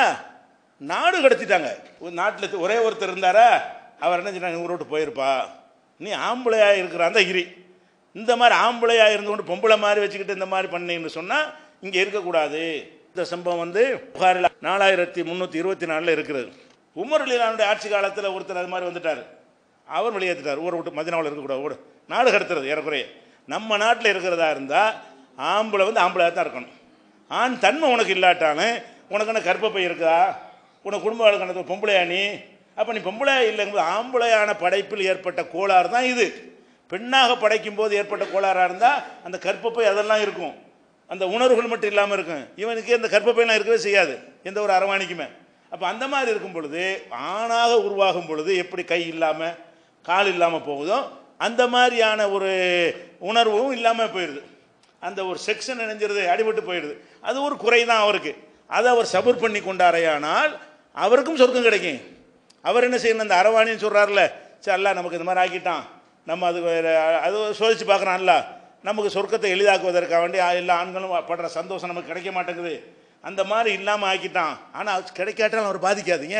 நாடு கடத்திட்டாங்க ஒரு நாட்டில் ஒரே ஒருத்தர் இருந்தாரா அவர் என்ன சொன்னாங்க ஊரை விட்டு போயிருப்பா நீ ஆம்பளையா இருக்கிறான் தான் இரி இந்த மாதிரி ஆம்பளையா இருந்து கொண்டு பொம்பளை மாதிரி வச்சுக்கிட்டு இந்த மாதிரி பண்ணீங்கன்னு சொன்னால் இங்கே இருக்கக்கூடாது இந்த சம்பவம் வந்து புகாரில் நாலாயிரத்தி முந்நூற்றி இருபத்தி நாலில் இருக்கிறது உமர் அலிலானுடைய ஆட்சி காலத்தில் ஒருத்தர் அது மாதிரி வந்துட்டார் அவர் வெளியேற்றிட்டார் ஊரை விட்டு மதினாவில் இருக்கக்கூடாது ஓடு நாடு கடத்துறது ஏறக்குறைய நம்ம நாட்டில் இருக்கிறதா இருந்தால் ஆம்பளை வந்து ஆம்பளையாக தான் இருக்கணும் ஆண் தன்மை உனக்கு இல்லாட்டாலும் உனக்கு என்ன கற்பப்பை இருக்கா உனக்கு குடும்ப வாழ்க்கை பொம்பளையா நீ அப்போ நீ பொம்பளையா இல்லைங்கும்போது ஆம்பளையான படைப்பில் ஏற்பட்ட கோளாறு தான் இது பெண்ணாக படைக்கும் போது ஏற்பட்ட கோளாறாக இருந்தால் அந்த கற்பப்பை அதெல்லாம் இருக்கும் அந்த உணர்வுகள் மட்டும் இல்லாமல் இருக்கும் இவனுக்கு அந்த கற்பப்பையெல்லாம் இருக்கவே செய்யாது எந்த ஒரு அரவாணிக்குமே அப்போ அந்த மாதிரி இருக்கும் பொழுது ஆணாக உருவாகும் பொழுது எப்படி கை இல்லாமல் கால் இல்லாமல் போகுதோ அந்த மாதிரியான ஒரு உணர்வும் இல்லாமல் போயிடுது அந்த ஒரு செக்ஷன் இணைஞ்சிருது அடிபட்டு போயிடுது அது ஒரு குறை தான் அவருக்கு அதை அவர் சபர் பண்ணி கொண்டாரையானால் அவருக்கும் சொர்க்கம் கிடைக்கும் அவர் என்ன செய்யணும் அந்த அரவாணின்னு சொல்கிறார்ல சரி அல்ல நமக்கு இந்த மாதிரி ஆக்கிட்டான் நம்ம அது வேற- அது சோதிச்சு பார்க்குறான்ல நமக்கு சொர்க்கத்தை எளிதாக்குவதற்காக வேண்டி எல்லா ஆண்களும் படுற சந்தோஷம் நமக்கு கிடைக்க மாட்டேங்குது அந்த மாதிரி இல்லாமல் ஆக்கிட்டான் ஆனால் கிடைக்காட்டாலும் அவர் பாதிக்காதீங்க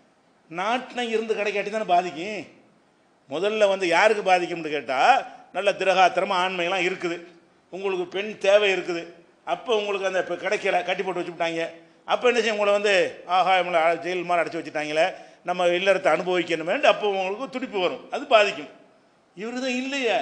நாட்டில் இருந்து கிடைக்காட்டி தானே பாதிக்கும் முதல்ல வந்து யாருக்கு பாதிக்கும்னு கேட்டால் நல்ல திரகாத்திரமாக ஆண்மையெல்லாம் இருக்குது உங்களுக்கு பெண் தேவை இருக்குது அப்போ உங்களுக்கு அந்த இப்போ கிடைக்கல கட்டி போட்டு வச்சுவிட்டாங்க அப்போ என்ன செய்யும் உங்களை வந்து ஆஹா இவங்களை அ- ஜெயில் மாதிரி அடைச்சி வச்சுட்டாங்களே நம்ம இல்லறத்தை அனுபவிக்கணுமேன்ட்டு அப்போ உங்களுக்கு துடிப்பு வரும் அது பாதிக்கும் இவர் தான் இல்லையே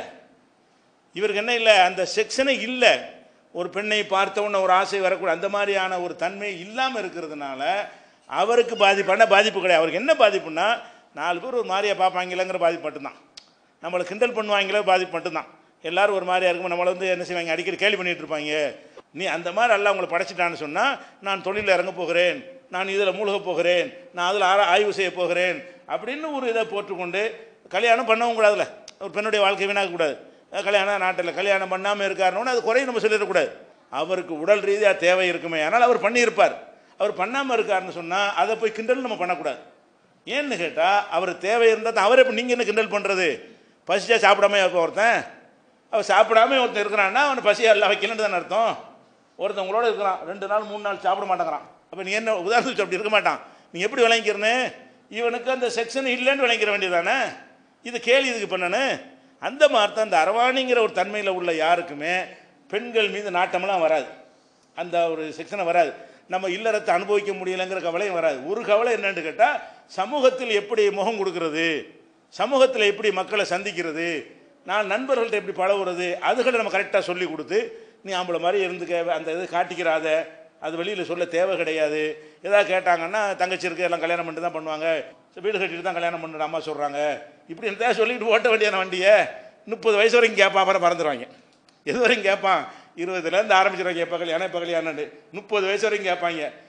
இவருக்கு என்ன இல்லை அந்த செக்ஷனே இல்லை ஒரு பெண்ணை பார்த்த உடனே ஒரு ஆசை வரக்கூடாது அந்த மாதிரியான ஒரு தன்மை இல்லாமல் இருக்கிறதுனால அவருக்கு பாதிப்பான பாதிப்பு கிடையாது அவருக்கு என்ன பாதிப்புன்னா நாலு பேர் ஒரு மாதிரியா பார்ப்பாங்களேங்கிற பாதிப்பு மட்டும்தான் நம்மளை கிண்டல் பண்ணுவாங்களே பாதிப்பு மட்டும்தான் எல்லாரும் ஒரு மாதிரியா இருக்கும் நம்மளை வந்து என்ன செய்வாங்க அடிக்கடி கேள்வி பண்ணிட்டு இருப்பாங்க நீ அந்த மாதிரி எல்லாம் உங்களை படைச்சிட்டான்னு சொன்னால் நான் தொழிலில் இறங்க போகிறேன் நான் இதில் மூழ்க போகிறேன் நான் அதில் ஆரா ஆய்வு செய்ய போகிறேன் அப்படின்னு ஒரு இதை போட்டுக்கொண்டு கல்யாணம் பண்ணவும் கூடாதுல்ல ஒரு பெண்ணுடைய வாழ்க்கை வீணாக்கக்கூடாது அஹ் கல்யாணம் நாட்டில் கல்யாணம் பண்ணாமல் இருக்காருன்னு அது குறையும் நம்ம சொல்லிடக்கூடாது அவருக்கு உடல் ரீதியாக தேவை இருக்குமே ஆனால் அவர் பண்ணியிருப்பார் அவர் பண்ணாமல் இருக்காருன்னு சொன்னால் அதை போய் கிண்டல் நம்ம பண்ணக்கூடாது ஏன்னு கேட்டால் அவர் தேவை இருந்தால் தான் அவரை இப்போ நீங்கள் என்ன கிண்டல் பண்ணுறது பசிச்சா சாப்பிடாம இருப்ப ஒருத்தன் அவன் சாப்பிடாம ஒருத்தன் இருக்கிறான்னா அவனை பசியா எல்லாம் வைக்கலன்னு தானே அர்த்தம் ஒருத்தன் உங்களோட இருக்கிறான் ரெண்டு நாள் மூணு நாள் சாப்பிட மாட்டேங்கிறான் அப்போ நீ என்ன உதாரணத்துக்கு அப்படி இருக்க மாட்டான் நீ எப்படி விளங்கிக்கிறனே இவனுக்கு அந்த செக்ஷன் இல்லைன்னு விளங்கிற வேண்டியதானே இது கேலி இதுக்கு பண்ணனு அந்த மாதிரி தான் இந்த அரவாணிங்கிற ஒரு தன்மையில் உள்ள யாருக்குமே பெண்கள் மீது நாட்டமெல்லாம் வராது அந்த ஒரு செக்ஷனை வராது நம்ம இல்லறத்தை அனுபவிக்க முடியலைங்கிற கவலையும் வராது ஒரு கவலை என்னன்னு கேட்டால் சமூகத்தில் எப்படி முகம் கொடுக்கறது சமூகத்தில் எப்படி மக்களை சந்திக்கிறது நான் நண்பர்கள்ட்ட எப்படி பழகுறது அதுகளை நம்ம கரெக்டாக சொல்லி கொடுத்து நீ ஆம்பளை மாதிரி இருந்துக்க அந்த இது காட்டிக்கிறாத அது வெளியில் சொல்ல தேவை கிடையாது ஏதாவது கேட்டாங்கன்னா தங்கச்சி இருக்கு எல்லாம் கல்யாணம் பண்ணிட்டு தான் பண்ணுவாங்க வீடு கட்டிட்டு தான் கல்யாணம் பண்ணுற அம்மா சொல்கிறாங்க இப்படி இருந்தால் சொல்லிட்டு ஓட்ட வேண்டியான வண்டியை முப்பது வயசு வரைக்கும் கேட்பான் அப்புறம் மறந்துடுவாங்க எது வரைக்கும் கேட்பான் இருபதுலேருந்து ஆரம்பிச்சிருவாங்க எப்போ கல்யாணம் எப்போ கல்யாணம்னு முப்பது வயசு வரைக்கும் கேட்பாங்க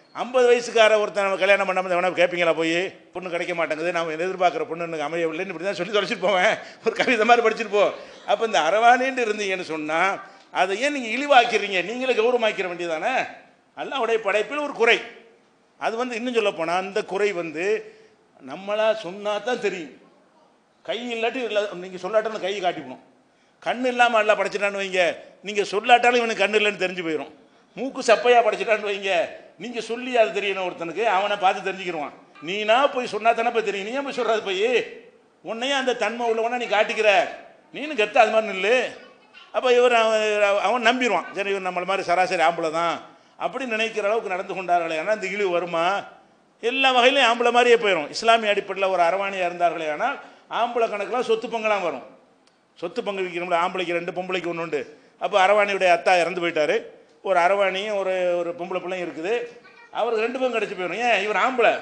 ஐம்பது வயசுக்கார ஒருத்தன் நம்ம கல்யாணம் பண்ணாமல் வேணா கேட்பீங்களா போய் பொண்ணு கிடைக்க மாட்டேங்குது நம்ம எதிர்பார்க்குற பொண்ணு எனக்கு அமையவில்லைன்னு இப்படி தான் சொல்லி தொலைச்சிட்டு போவேன் ஒரு கவிதை மாதிரி படிச்சுட்டு போ அப்போ இந்த அரவாணின்னு இருந்தீங்கன்னு சொன்னால் அதை ஏன் நீங்கள் இழிவாக்கிறீங்க நீங்களே கௌரவமாக்கிற வேண்டியதானே அல்லாவுடைய படைப்பில் ஒரு குறை அது வந்து இன்னும் சொல்ல போனால் அந்த குறை வந்து நம்மளா சொன்னா தான் தெரியும் கை இல்லாட்டி இல்லை நீங்கள் சொல்லாட்டாலும் கையை காட்டிக்கணும் கண் இல்லாமல் எல்லாம் படைச்சிட்டான்னு வைங்க நீங்கள் சொல்லாட்டாலும் இவனுக்கு கண் இல்லைன்னு தெரிஞ்சு போயிடும் மூக்கு சப்பையாக படைச்சிட்டான்னு வைங்க நீங்கள் சொல்லி அது தெரியணும் ஒருத்தனுக்கு அவனை பார்த்து தெரிஞ்சுக்கிடுவான் நீனா போய் சொன்னா தானே போய் தெரியும் நீ ஏன் போய் சொல்கிறது போய் உன்னையும் அந்த தன்மை உள்ளவனா நீ காட்டிக்கிற நீனு கெத்த அது மாதிரி நில்லு அப்போ இவர் அவன் அவன் நம்பிடுவான் சரி இவர் நம்மள மாதிரி சராசரி ஆம்பளை தான் அப்படி நினைக்கிற அளவுக்கு நடந்து கொண்டார்களே ஆனால் இந்த இழிவு வருமா எல்லா வகையிலும் ஆம்பளை மாதிரியே போயிடும் இஸ்லாமிய அடிப்படையில் ஒரு அரவாணியாக இருந்தார்களே ஆனால் ஆம்பளை கணக்கெலாம் சொத்து பங்கெல்லாம் வரும் சொத்து பங்கு விற்கிறோம்ல ஆம்பளைக்கு ரெண்டு பொம்பளைக்கு ஒன்று உண்டு அப்போ அரவாணியுடைய அத்தா இறந்து போயிட்டாரு ஒரு அரவாணியும் ஒரு ஒரு பொம்பளை பிள்ளையும் இருக்குது அவருக்கு ரெண்டு பேரும் கிடச்சி போயிடும் ஏன் இவர் ஆம்பளை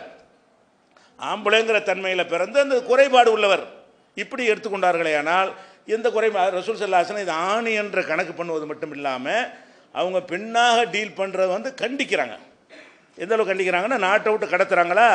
ஆம்பளைங்கிற தன்மையில் பிறந்து அந்த குறைபாடு உள்ளவர் இப்படி எடுத்துக்கொண்டார்களே ஆனால் எந்த குறைபாடு ரசூல் சல்லாசனம் இது ஆணி என்ற கணக்கு பண்ணுவது மட்டும் இல்லாமல் அவங்க பெண்ணாக டீல் பண்ணுறது வந்து கண்டிக்கிறாங்க எந்த அளவுக்கு கண்டிக்கிறாங்கன்னா நாட்டை விட்டு கடத்துறாங்களா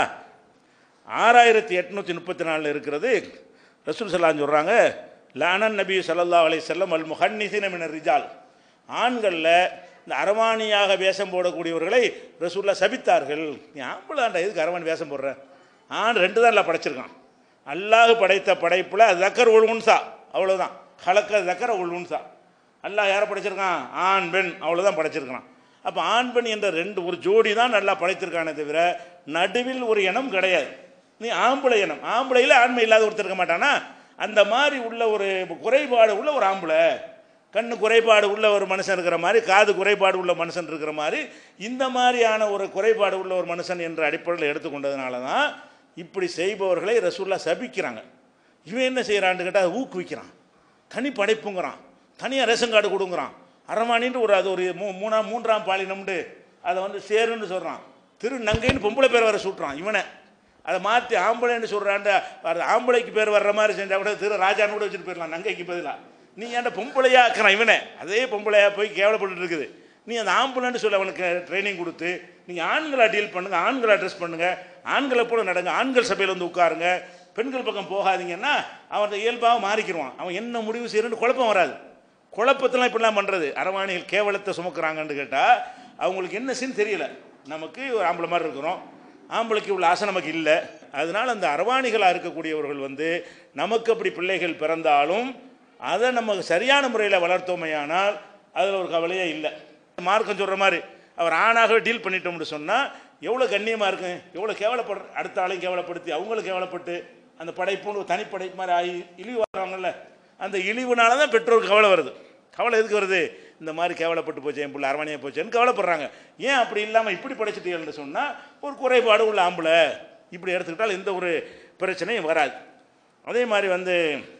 ஆறாயிரத்தி எட்நூற்றி முப்பத்தி நாலில் இருக்கிறது ரசூல் சல்லான் சொல்கிறாங்க லானன் நபி சல்லா அலை செல்லம் அல் முஹன்னிசின மினர் ரிஜால் ஆண்களில் இந்த அரவாணியாக வேஷம் போடக்கூடியவர்களை ரசூல்லா சபித்தார்கள் நீ ஆம்பளாண்டா எதுக்கு அரவாணி வேஷம் போடுற ஆண் ரெண்டு தான் இல்லை படைச்சிருக்கான் அல்லாஹ் படைத்த படைப்பில் தக்கர் உள் உன்சா அவ்வளோதான் கலக்க தக்கர உள் உன்சா அல்லாஹ் யாரை படைச்சிருக்கான் ஆண் பெண் அவ்வளோதான் படைச்சிருக்கான் அப்போ ஆண் பெண் என்ற ரெண்டு ஒரு ஜோடி தான் நல்லா படைத்திருக்கானே தவிர நடுவில் ஒரு இனம் கிடையாது நீ ஆம்பளை இனம் ஆம்பளையில் ஆண்மை இல்லாத ஒருத்தர் இருக்க மாட்டானா அந்த மாதிரி உள்ள ஒரு குறைபாடு உள்ள ஒரு ஆம்பளை கண்ணு குறைபாடு உள்ள ஒரு மனுஷன் இருக்கிற மாதிரி காது குறைபாடு உள்ள மனுஷன் இருக்கிற மாதிரி இந்த மாதிரியான ஒரு குறைபாடு உள்ள ஒரு மனுஷன் என்ற அடிப்படையில் எடுத்துக்கொண்டதுனால தான் இப்படி செய்பவர்களை ரசூல்லா சபிக்கிறாங்க இவன் என்ன செய்கிறான்னு கேட்டால் ஊக்குவிக்கிறான் தனி படைப்புங்கிறான் தனியாக ரேஷன் கார்டு கொடுங்குறான் அரவாணின்னு ஒரு அது ஒரு மூ மூணாம் மூன்றாம் பாலினம்ண்டு அதை வந்து சேருன்னு சொல்கிறான் திரு நங்கைன்னு பொம்பளை பேர் வர சுட்டுறான் இவனை அதை மாற்றி ஆம்பளைன்னு சொல்கிறாண்ட ஆம்பளைக்கு பேர் வர்ற மாதிரி செஞ்சால் கூட திரு ராஜான்னு கூட வச்சுட்டு போயிடலாம் நங்கைக்கு பதிலாக நீ ஏன்டா பொம்பளையா ஆக்கிறான் இவனை அதே பொம்பளையா போய் கேவலப்பட்டு இருக்குது நீ அந்த ஆம்பளைன்னு சொல்லி அவனுக்கு ட்ரைனிங் கொடுத்து நீங்கள் ஆண்களை டீல் பண்ணுங்க ஆண்களை அட்ரஸ் பண்ணுங்க ஆண்களை போல நடங்க ஆண்கள் சபையில் வந்து உட்காருங்க பெண்கள் பக்கம் போகாதீங்கன்னா அவன் இயல்பாக மாறிக்கிடுவான் அவன் என்ன முடிவு செய்யறன்னு குழப்பம் வராது குழப்பத்தெல்லாம் இப்படிலாம் பண்ணுறது அரவாணிகள் கேவலத்தை சுமக்கிறாங்கன்னு கேட்டால் அவங்களுக்கு என்ன சீன் தெரியல நமக்கு ஒரு ஆம்பளை மாதிரி இருக்கிறோம் ஆம்பளைக்கு உள்ள ஆசை நமக்கு இல்லை அதனால் அந்த அரவாணிகளாக இருக்கக்கூடியவர்கள் வந்து நமக்கு அப்படி பிள்ளைகள் பிறந்தாலும் அதை நம்ம சரியான முறையில் வளர்த்தோமையானால் அதில் ஒரு கவலையே இல்லை மார்க்கம் சொல்கிற மாதிரி அவர் ஆணாகவே டீல் பண்ணிட்டோம்னு சொன்னால் எவ்வளோ கண்ணியமாக இருக்கும் எவ்வளோ கேவலப்படுற அடுத்த ஆளையும் கேவலப்படுத்தி அவங்களும் கேவலப்பட்டு அந்த படைப்புன்னு ஒரு தனிப்படைப்பு மாதிரி ஆகி இழிவு வர்றாங்கல்ல அந்த இழிவுனால தான் பெற்றோருக்கு கவலை வருது கவலை எதுக்கு வருது இந்த மாதிரி கேவலப்பட்டு போச்சு என் பிள்ளை அரவணையாக போச்சேன்னு கவலைப்படுறாங்க ஏன் அப்படி இல்லாமல் இப்படி படைச்சிட்டீங்கன்னு சொன்னால் ஒரு குறைபாடு உள்ள ஆம்பளை இப்படி எடுத்துக்கிட்டால் எந்த ஒரு பிரச்சனையும் வராது அதே மாதிரி வந்து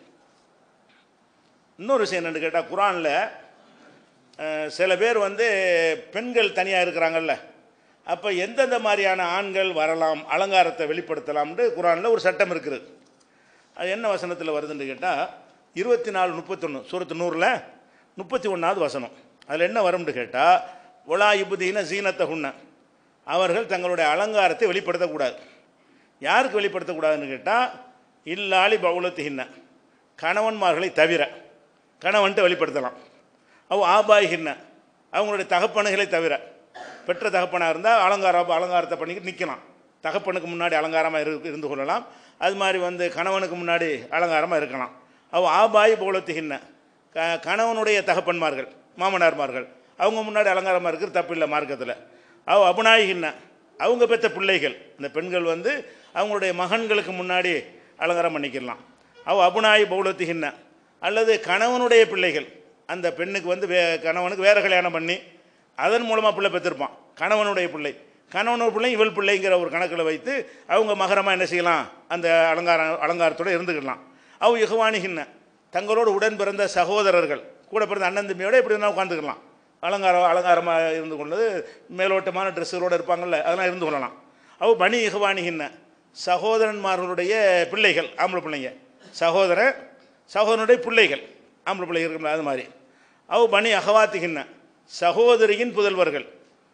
இன்னொரு விஷயம் என்னென்னு கேட்டால் குரானில் சில பேர் வந்து பெண்கள் தனியாக இருக்கிறாங்கல்ல அப்போ எந்தெந்த மாதிரியான ஆண்கள் வரலாம் அலங்காரத்தை வெளிப்படுத்தலாம்னு குரானில் ஒரு சட்டம் இருக்குது அது என்ன வசனத்தில் வருதுன்னு கேட்டால் இருபத்தி நாலு முப்பத்தொன்று சூரத்து நூறில் முப்பத்தி ஒன்றாவது வசனம் அதில் என்ன வரும்னு கேட்டால் ஒலா இபுதீன சீனத்தை உண்ண அவர்கள் தங்களுடைய அலங்காரத்தை வெளிப்படுத்தக்கூடாது யாருக்கு வெளிப்படுத்தக்கூடாதுன்னு கேட்டால் இல்லாளி பவுலத்துகின்ன கணவன்மார்களை தவிர கணவன்ட்டு வெளிப்படுத்தலாம் அவ ஆபாய்கின்ன அவங்களுடைய தகப்பனுகளை தவிர பெற்ற தகப்பனாக இருந்தால் அலங்காரம் அலங்காரத்தை பண்ணிக்கிட்டு நிற்கலாம் தகப்பனுக்கு முன்னாடி அலங்காரமாக இரு இருந்து கொள்ளலாம் அது மாதிரி வந்து கணவனுக்கு முன்னாடி அலங்காரமாக இருக்கலாம் அவ ஆபாய் போலத்துகின்ன க கணவனுடைய தகப்பன்மார்கள் மாமனார்மார்கள் அவங்க முன்னாடி அலங்காரமாக இருக்கிறது தப்பு இல்லை மார்க்கத்தில் அவ அபுநாயகின்ன அவங்க பெற்ற பிள்ளைகள் இந்த பெண்கள் வந்து அவங்களுடைய மகன்களுக்கு முன்னாடி அலங்காரம் பண்ணிக்கலாம் அவ அபுநாயி பௌலத்துகின்ன அல்லது கணவனுடைய பிள்ளைகள் அந்த பெண்ணுக்கு வந்து வே கணவனுக்கு வேறு கல்யாணம் பண்ணி அதன் மூலமாக பிள்ளை பெற்றிருப்பான் கணவனுடைய பிள்ளை கணவனோட பிள்ளை இவள் பிள்ளைங்கிற ஒரு கணக்கில் வைத்து அவங்க மகரமாக என்ன செய்யலாம் அந்த அலங்காரம் அலங்காரத்தோடு இருந்துக்கலாம் அவ் யுகவாணிகின்ன தங்களோடு உடன் பிறந்த சகோதரர்கள் கூட பிறந்த அண்ணன் தம்பியோட எப்படி இருந்தால் உட்காந்துக்கலாம் அலங்காரம் அலங்காரமாக இருந்து கொண்டது மேலோட்டமான ட்ரெஸ்ஸுகளோடு இருப்பாங்கள்ல அதெல்லாம் இருந்து கொள்ளலாம் அவ் பனி யுகவாணிகின்ன சகோதரன்மார்களுடைய பிள்ளைகள் ஆம்பளை பிள்ளைங்க சகோதரன் சகோதரனுடைய பிள்ளைகள் ஆம்பளை பிள்ளைகள் இருக்குல்ல அது மாதிரி அவ் பனி அகவாத்துகின்ன சகோதரியின் புதல்வர்கள்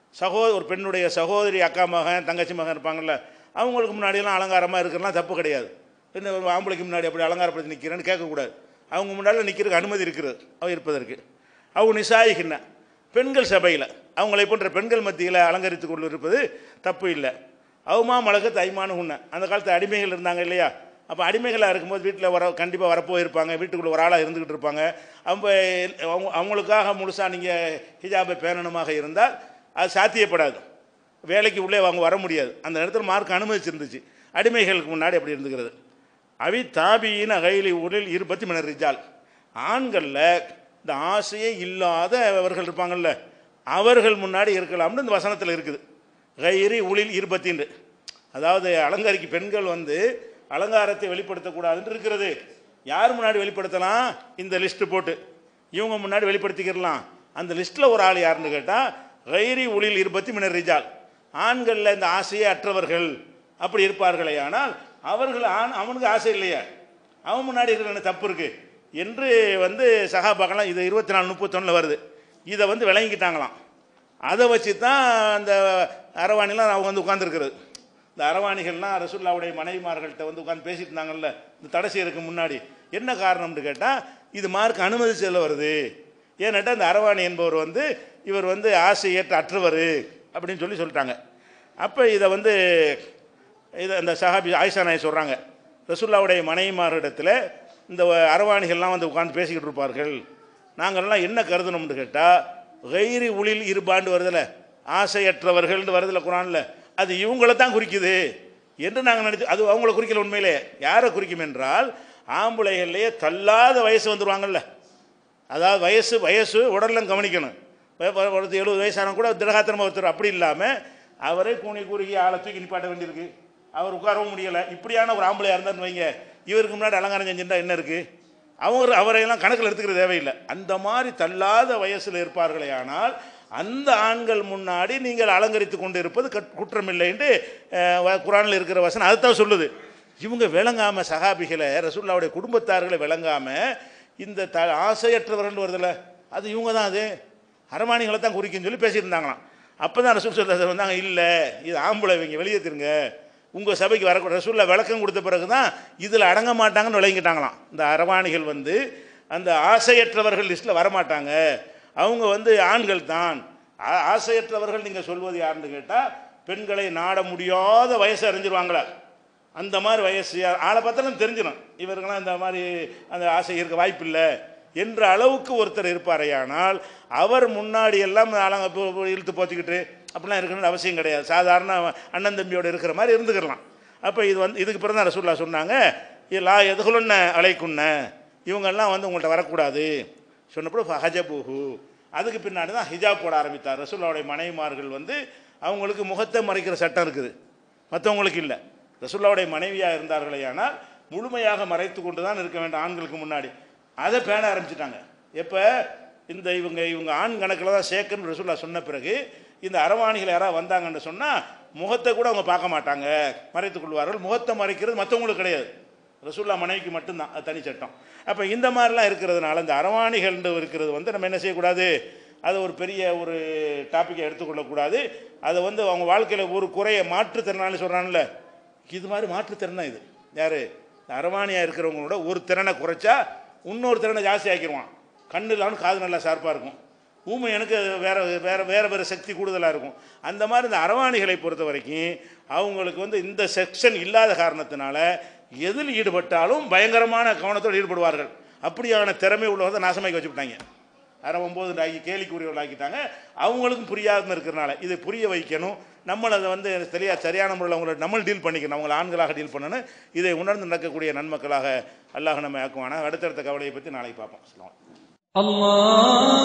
சகோ ஒரு பெண்ணுடைய சகோதரி அக்கா மகன் தங்கச்சி மகன் இருப்பாங்கல்ல அவங்களுக்கு முன்னாடியெல்லாம் அலங்காரமாக இருக்கிறலாம் தப்பு கிடையாது என்ன ஒரு ஆம்பளைக்கு முன்னாடி அப்படி அலங்காரப்படுத்தி நிற்கிறேன்னு கேட்கக்கூடாது அவங்க முன்னாடி நிற்கிறதுக்கு அனுமதி இருக்கிறது அவ இருப்பதற்கு அவங்க நிசாயிகின்ன பெண்கள் சபையில் அவங்களை போன்ற பெண்கள் மத்தியில் அலங்கரித்து கொண்டு இருப்பது தப்பு இல்லை அவமா மழகு தைமான உண்ண அந்த காலத்து அடிமைகள் இருந்தாங்க இல்லையா அப்போ அடிமைகளாக இருக்கும்போது வீட்டில் வர கண்டிப்பாக வரப்போயிருப்பாங்க வீட்டுக்குள்ளே ஒரு ஆளாக இருந்துக்கிட்டு இருப்பாங்க அவங்க அவங்க அவங்களுக்காக முழுசாக நீங்கள் ஹிஜாபை பேணணுமாக இருந்தால் அது சாத்தியப்படாது வேலைக்கு உள்ளே அவங்க வர முடியாது அந்த நேரத்தில் மார்க் அனுமதிச்சிருந்துச்சு அடிமைகளுக்கு முன்னாடி அப்படி இருந்துக்கிறது அவி தாபியின் அகைலி ஊரில் இருபத்தி மணி ரிஜால் ஆண்களில் இந்த ஆசையே இல்லாதவர்கள் இருப்பாங்கல்ல அவர்கள் முன்னாடி இருக்கலாம்னு இந்த வசனத்தில் இருக்குது கைரி உளில் இருபத்தின்னு அதாவது அலங்காரிக்கு பெண்கள் வந்து அலங்காரத்தை வெளிப்படுத்தக்கூடாதுன்னு இருக்கிறது யார் முன்னாடி வெளிப்படுத்தலாம் இந்த லிஸ்ட்டு போட்டு இவங்க முன்னாடி வெளிப்படுத்திக்கிறலாம் அந்த லிஸ்ட்டில் ஒரு ஆள் யாருன்னு கேட்டால் கைரி உளில் இருபத்தி மினர் ரிஜால் ஆண்களில் இந்த ஆசையே அற்றவர்கள் அப்படி இருப்பார்களே ஆனால் அவர்கள் ஆண் அவனுக்கு ஆசை இல்லையா அவன் முன்னாடி இருக்கிற என்ன தப்பு இருக்கு என்று வந்து சகாபாக்கெல்லாம் இது இருபத்தி நாலு முப்பத்தொன்னில் வருது இதை வந்து விளங்கிக்கிட்டாங்களாம் அதை வச்சு தான் அந்த அரவாணிலாம் அவங்க வந்து உட்காந்துருக்கிறது இந்த அரவாணிகள்லாம் ரசுல்லாவுடைய மனைவிமார்கள்ட்ட வந்து உட்காந்து பேசிட்டு இருந்தாங்கல்ல இந்த தடை செய்யறதுக்கு முன்னாடி என்ன காரணம்னு கேட்டால் இது மார்க் அனுமதி செல்ல வருது ஏன்னாட்டா இந்த அரவாணி என்பவர் வந்து இவர் வந்து ஆசை ஏற்ற அற்றவர் அப்படின்னு சொல்லி சொல்லிட்டாங்க அப்போ இதை வந்து இதை அந்த சஹாபி ஆயிஷா நாய் சொல்கிறாங்க ரசுல்லாவுடைய மனைவிமாரிடத்தில் இந்த அரவாணிகள்லாம் வந்து உட்காந்து பேசிக்கிட்டு இருப்பார்கள் நாங்கள்லாம் என்ன கருதணும்னு கேட்டால் கைரி உளில் இருபாண்டு வருதில்ல ஆசையற்றவர்கள்னு வருதில்ல குரானில் அது இவங்கள தான் குறிக்குது என்று நாங்கள் நினைச்சு அது அவங்கள குறிக்கல உண்மையிலே யாரை குறிக்கும் என்றால் ஆம்பளைகள்லேயே தள்ளாத வயசு வந்துடுவாங்கல்ல அதாவது வயசு வயசு உடல்லாம் கவனிக்கணும் ஒருத்தர் எழுபது வயசான கூட திரகாத்திரமாக ஒருத்தர் அப்படி இல்லாமல் அவரே கூணி குறுகி ஆளை தூக்கி நிப்பாட்ட வேண்டியிருக்கு அவர் உட்காரவும் முடியலை இப்படியான ஒரு ஆம்பளையாக இருந்தான்னு வைங்க இவருக்கு முன்னாடி அலங்காரம் செஞ்சுட்டா என்ன இருக்குது அவங்க அவரையெல்லாம் கணக்கில் எடுத்துக்கிறது தேவையில்லை அந்த மாதிரி தள்ளாத வயசில் இருப்பார்களே ஆனால் அந்த ஆண்கள் முன்னாடி நீங்கள் அலங்கரித்து கொண்டு இருப்பது குற்றமில்லை என்று குரானில் இருக்கிற வசனம் அதுதான் சொல்லுது இவங்க விளங்காம சகாபிகளை ரசூல்லாவுடைய குடும்பத்தார்களை விளங்காம இந்த த ஆசையற்றவர்கள் வருதில்ல அது இவங்க தான் அது அரமானிகளை தான் குறிக்குன்னு சொல்லி பேசியிருந்தாங்களாம் அப்போ தான் ரசூல் சொல்ல வந்தாங்க இல்லை இது ஆம்பளை இவங்க வெளியே திருங்க உங்கள் சபைக்கு வர ரசூல்ல விளக்கம் கொடுத்த பிறகு தான் இதில் அடங்க மாட்டாங்கன்னு விளங்கிட்டாங்களாம் இந்த அரவாணிகள் வந்து அந்த ஆசையற்றவர்கள் லிஸ்ட்டில் வரமாட்டாங்க அவங்க வந்து ஆண்கள் தான் ஆசையற்றவர்கள் நீங்கள் சொல்வது யாருன்னு கேட்டால் பெண்களை நாட முடியாத வயசு அறிஞ்சிருவாங்களா அந்த மாதிரி வயசு ஆளை பார்த்தாலும் தெரிஞ்சிடும் இவருக்கெல்லாம் இந்த மாதிரி அந்த ஆசை இருக்க வாய்ப்பில்லை என்ற அளவுக்கு ஒருத்தர் இருப்பாரையானால் அவர் முன்னாடி எல்லாம் அலங்க இழுத்து போத்திக்கிட்டு அப்படிலாம் இருக்கணும்னு அவசியம் கிடையாது சாதாரண அண்ணன் தம்பியோடு இருக்கிற மாதிரி இருந்துக்கலாம் அப்போ இது வந்து இதுக்கு பிறகு தான் ரசூல்லா சொன்னாங்க லா எதுகுலுன்ன அலைக்குன்ன இவங்கெல்லாம் வந்து உங்கள்கிட்ட வரக்கூடாது சொன்னப்போ ஹஜபூஹு அதுக்கு பின்னாடி தான் ஹிஜாப் போட ஆரம்பித்தார் ரசூல்லாவுடைய மனைவிமார்கள் வந்து அவங்களுக்கு முகத்தை மறைக்கிற சட்டம் இருக்குது மற்றவங்களுக்கு இல்லை ரசூல்லாவுடைய மனைவியாக இருந்தார்களே ஆனால் முழுமையாக மறைத்து கொண்டு தான் இருக்க வேண்டும் ஆண்களுக்கு முன்னாடி அதை பேண ஆரம்பிச்சிட்டாங்க எப்போ இந்த இவங்க இவங்க ஆண் கணக்கில் தான் சேர்க்கன்னு ரசூல்லா சொன்ன பிறகு இந்த அரவாணிகள் யாராவது வந்தாங்கன்னு சொன்னால் முகத்தை கூட அவங்க பார்க்க மாட்டாங்க மறைத்துக் கொள்வார்கள் முகத்தை மறைக்கிறது மற்றவங்களுக்கு கிடையாது ரசூல்லா மனைவிக்கு மட்டும்தான் அது தனி சட்டம் அப்போ இந்த மாதிரிலாம் இருக்கிறதுனால இந்த அரவாணிகள் இருக்கிறது வந்து நம்ம என்ன செய்யக்கூடாது அதை ஒரு பெரிய ஒரு டாப்பிக்கை எடுத்துக்கொள்ளக்கூடாது அதை வந்து அவங்க வாழ்க்கையில் ஒரு குறைய மாற்றுத்திறனாளி சொல்கிறான்ல இது மாதிரி மாற்றுத்திறன் தான் இது யார் அரவாணியாக இருக்கிறவங்களோட ஒரு திறனை குறைச்சா இன்னொரு திறனை ஜாஸ்தி ஆக்கிடுவான் கண்ணு இல்லாமல் காது நல்லா ஷார்ப்பாக இருக்கும் ஊமை எனக்கு வேறு வேறு வேறு வேறு சக்தி கூடுதலாக இருக்கும் அந்த மாதிரி இந்த அரவாணிகளை பொறுத்த வரைக்கும் அவங்களுக்கு வந்து இந்த செக்ஷன் இல்லாத காரணத்தினால எதில் ஈடுபட்டாலும் பயங்கரமான கவனத்தோடு ஈடுபடுவார்கள் அப்படியான திறமை உள்ளவங்க நாசமாக்கி வச்சுவிட்டாங்க அரை ஒம்பது ஆக்கி கேலிக்குரியவர்கள் ஆக்கிட்டாங்க அவங்களுக்கும் புரியாமல் இருக்கிறனால இதை புரிய வைக்கணும் நம்மளை அதை வந்து சரியா சரியான முறையில் அவங்கள நம்ம டீல் பண்ணிக்கணும் அவங்கள ஆண்களாக டீல் பண்ணணும் இதை உணர்ந்து நடக்கக்கூடிய நன்மக்களாக அல்லாஹ் நம்ம ஆக்குவானா அடுத்தடுத்த கவலையை பற்றி நாளைக்கு பார்ப்போம் الله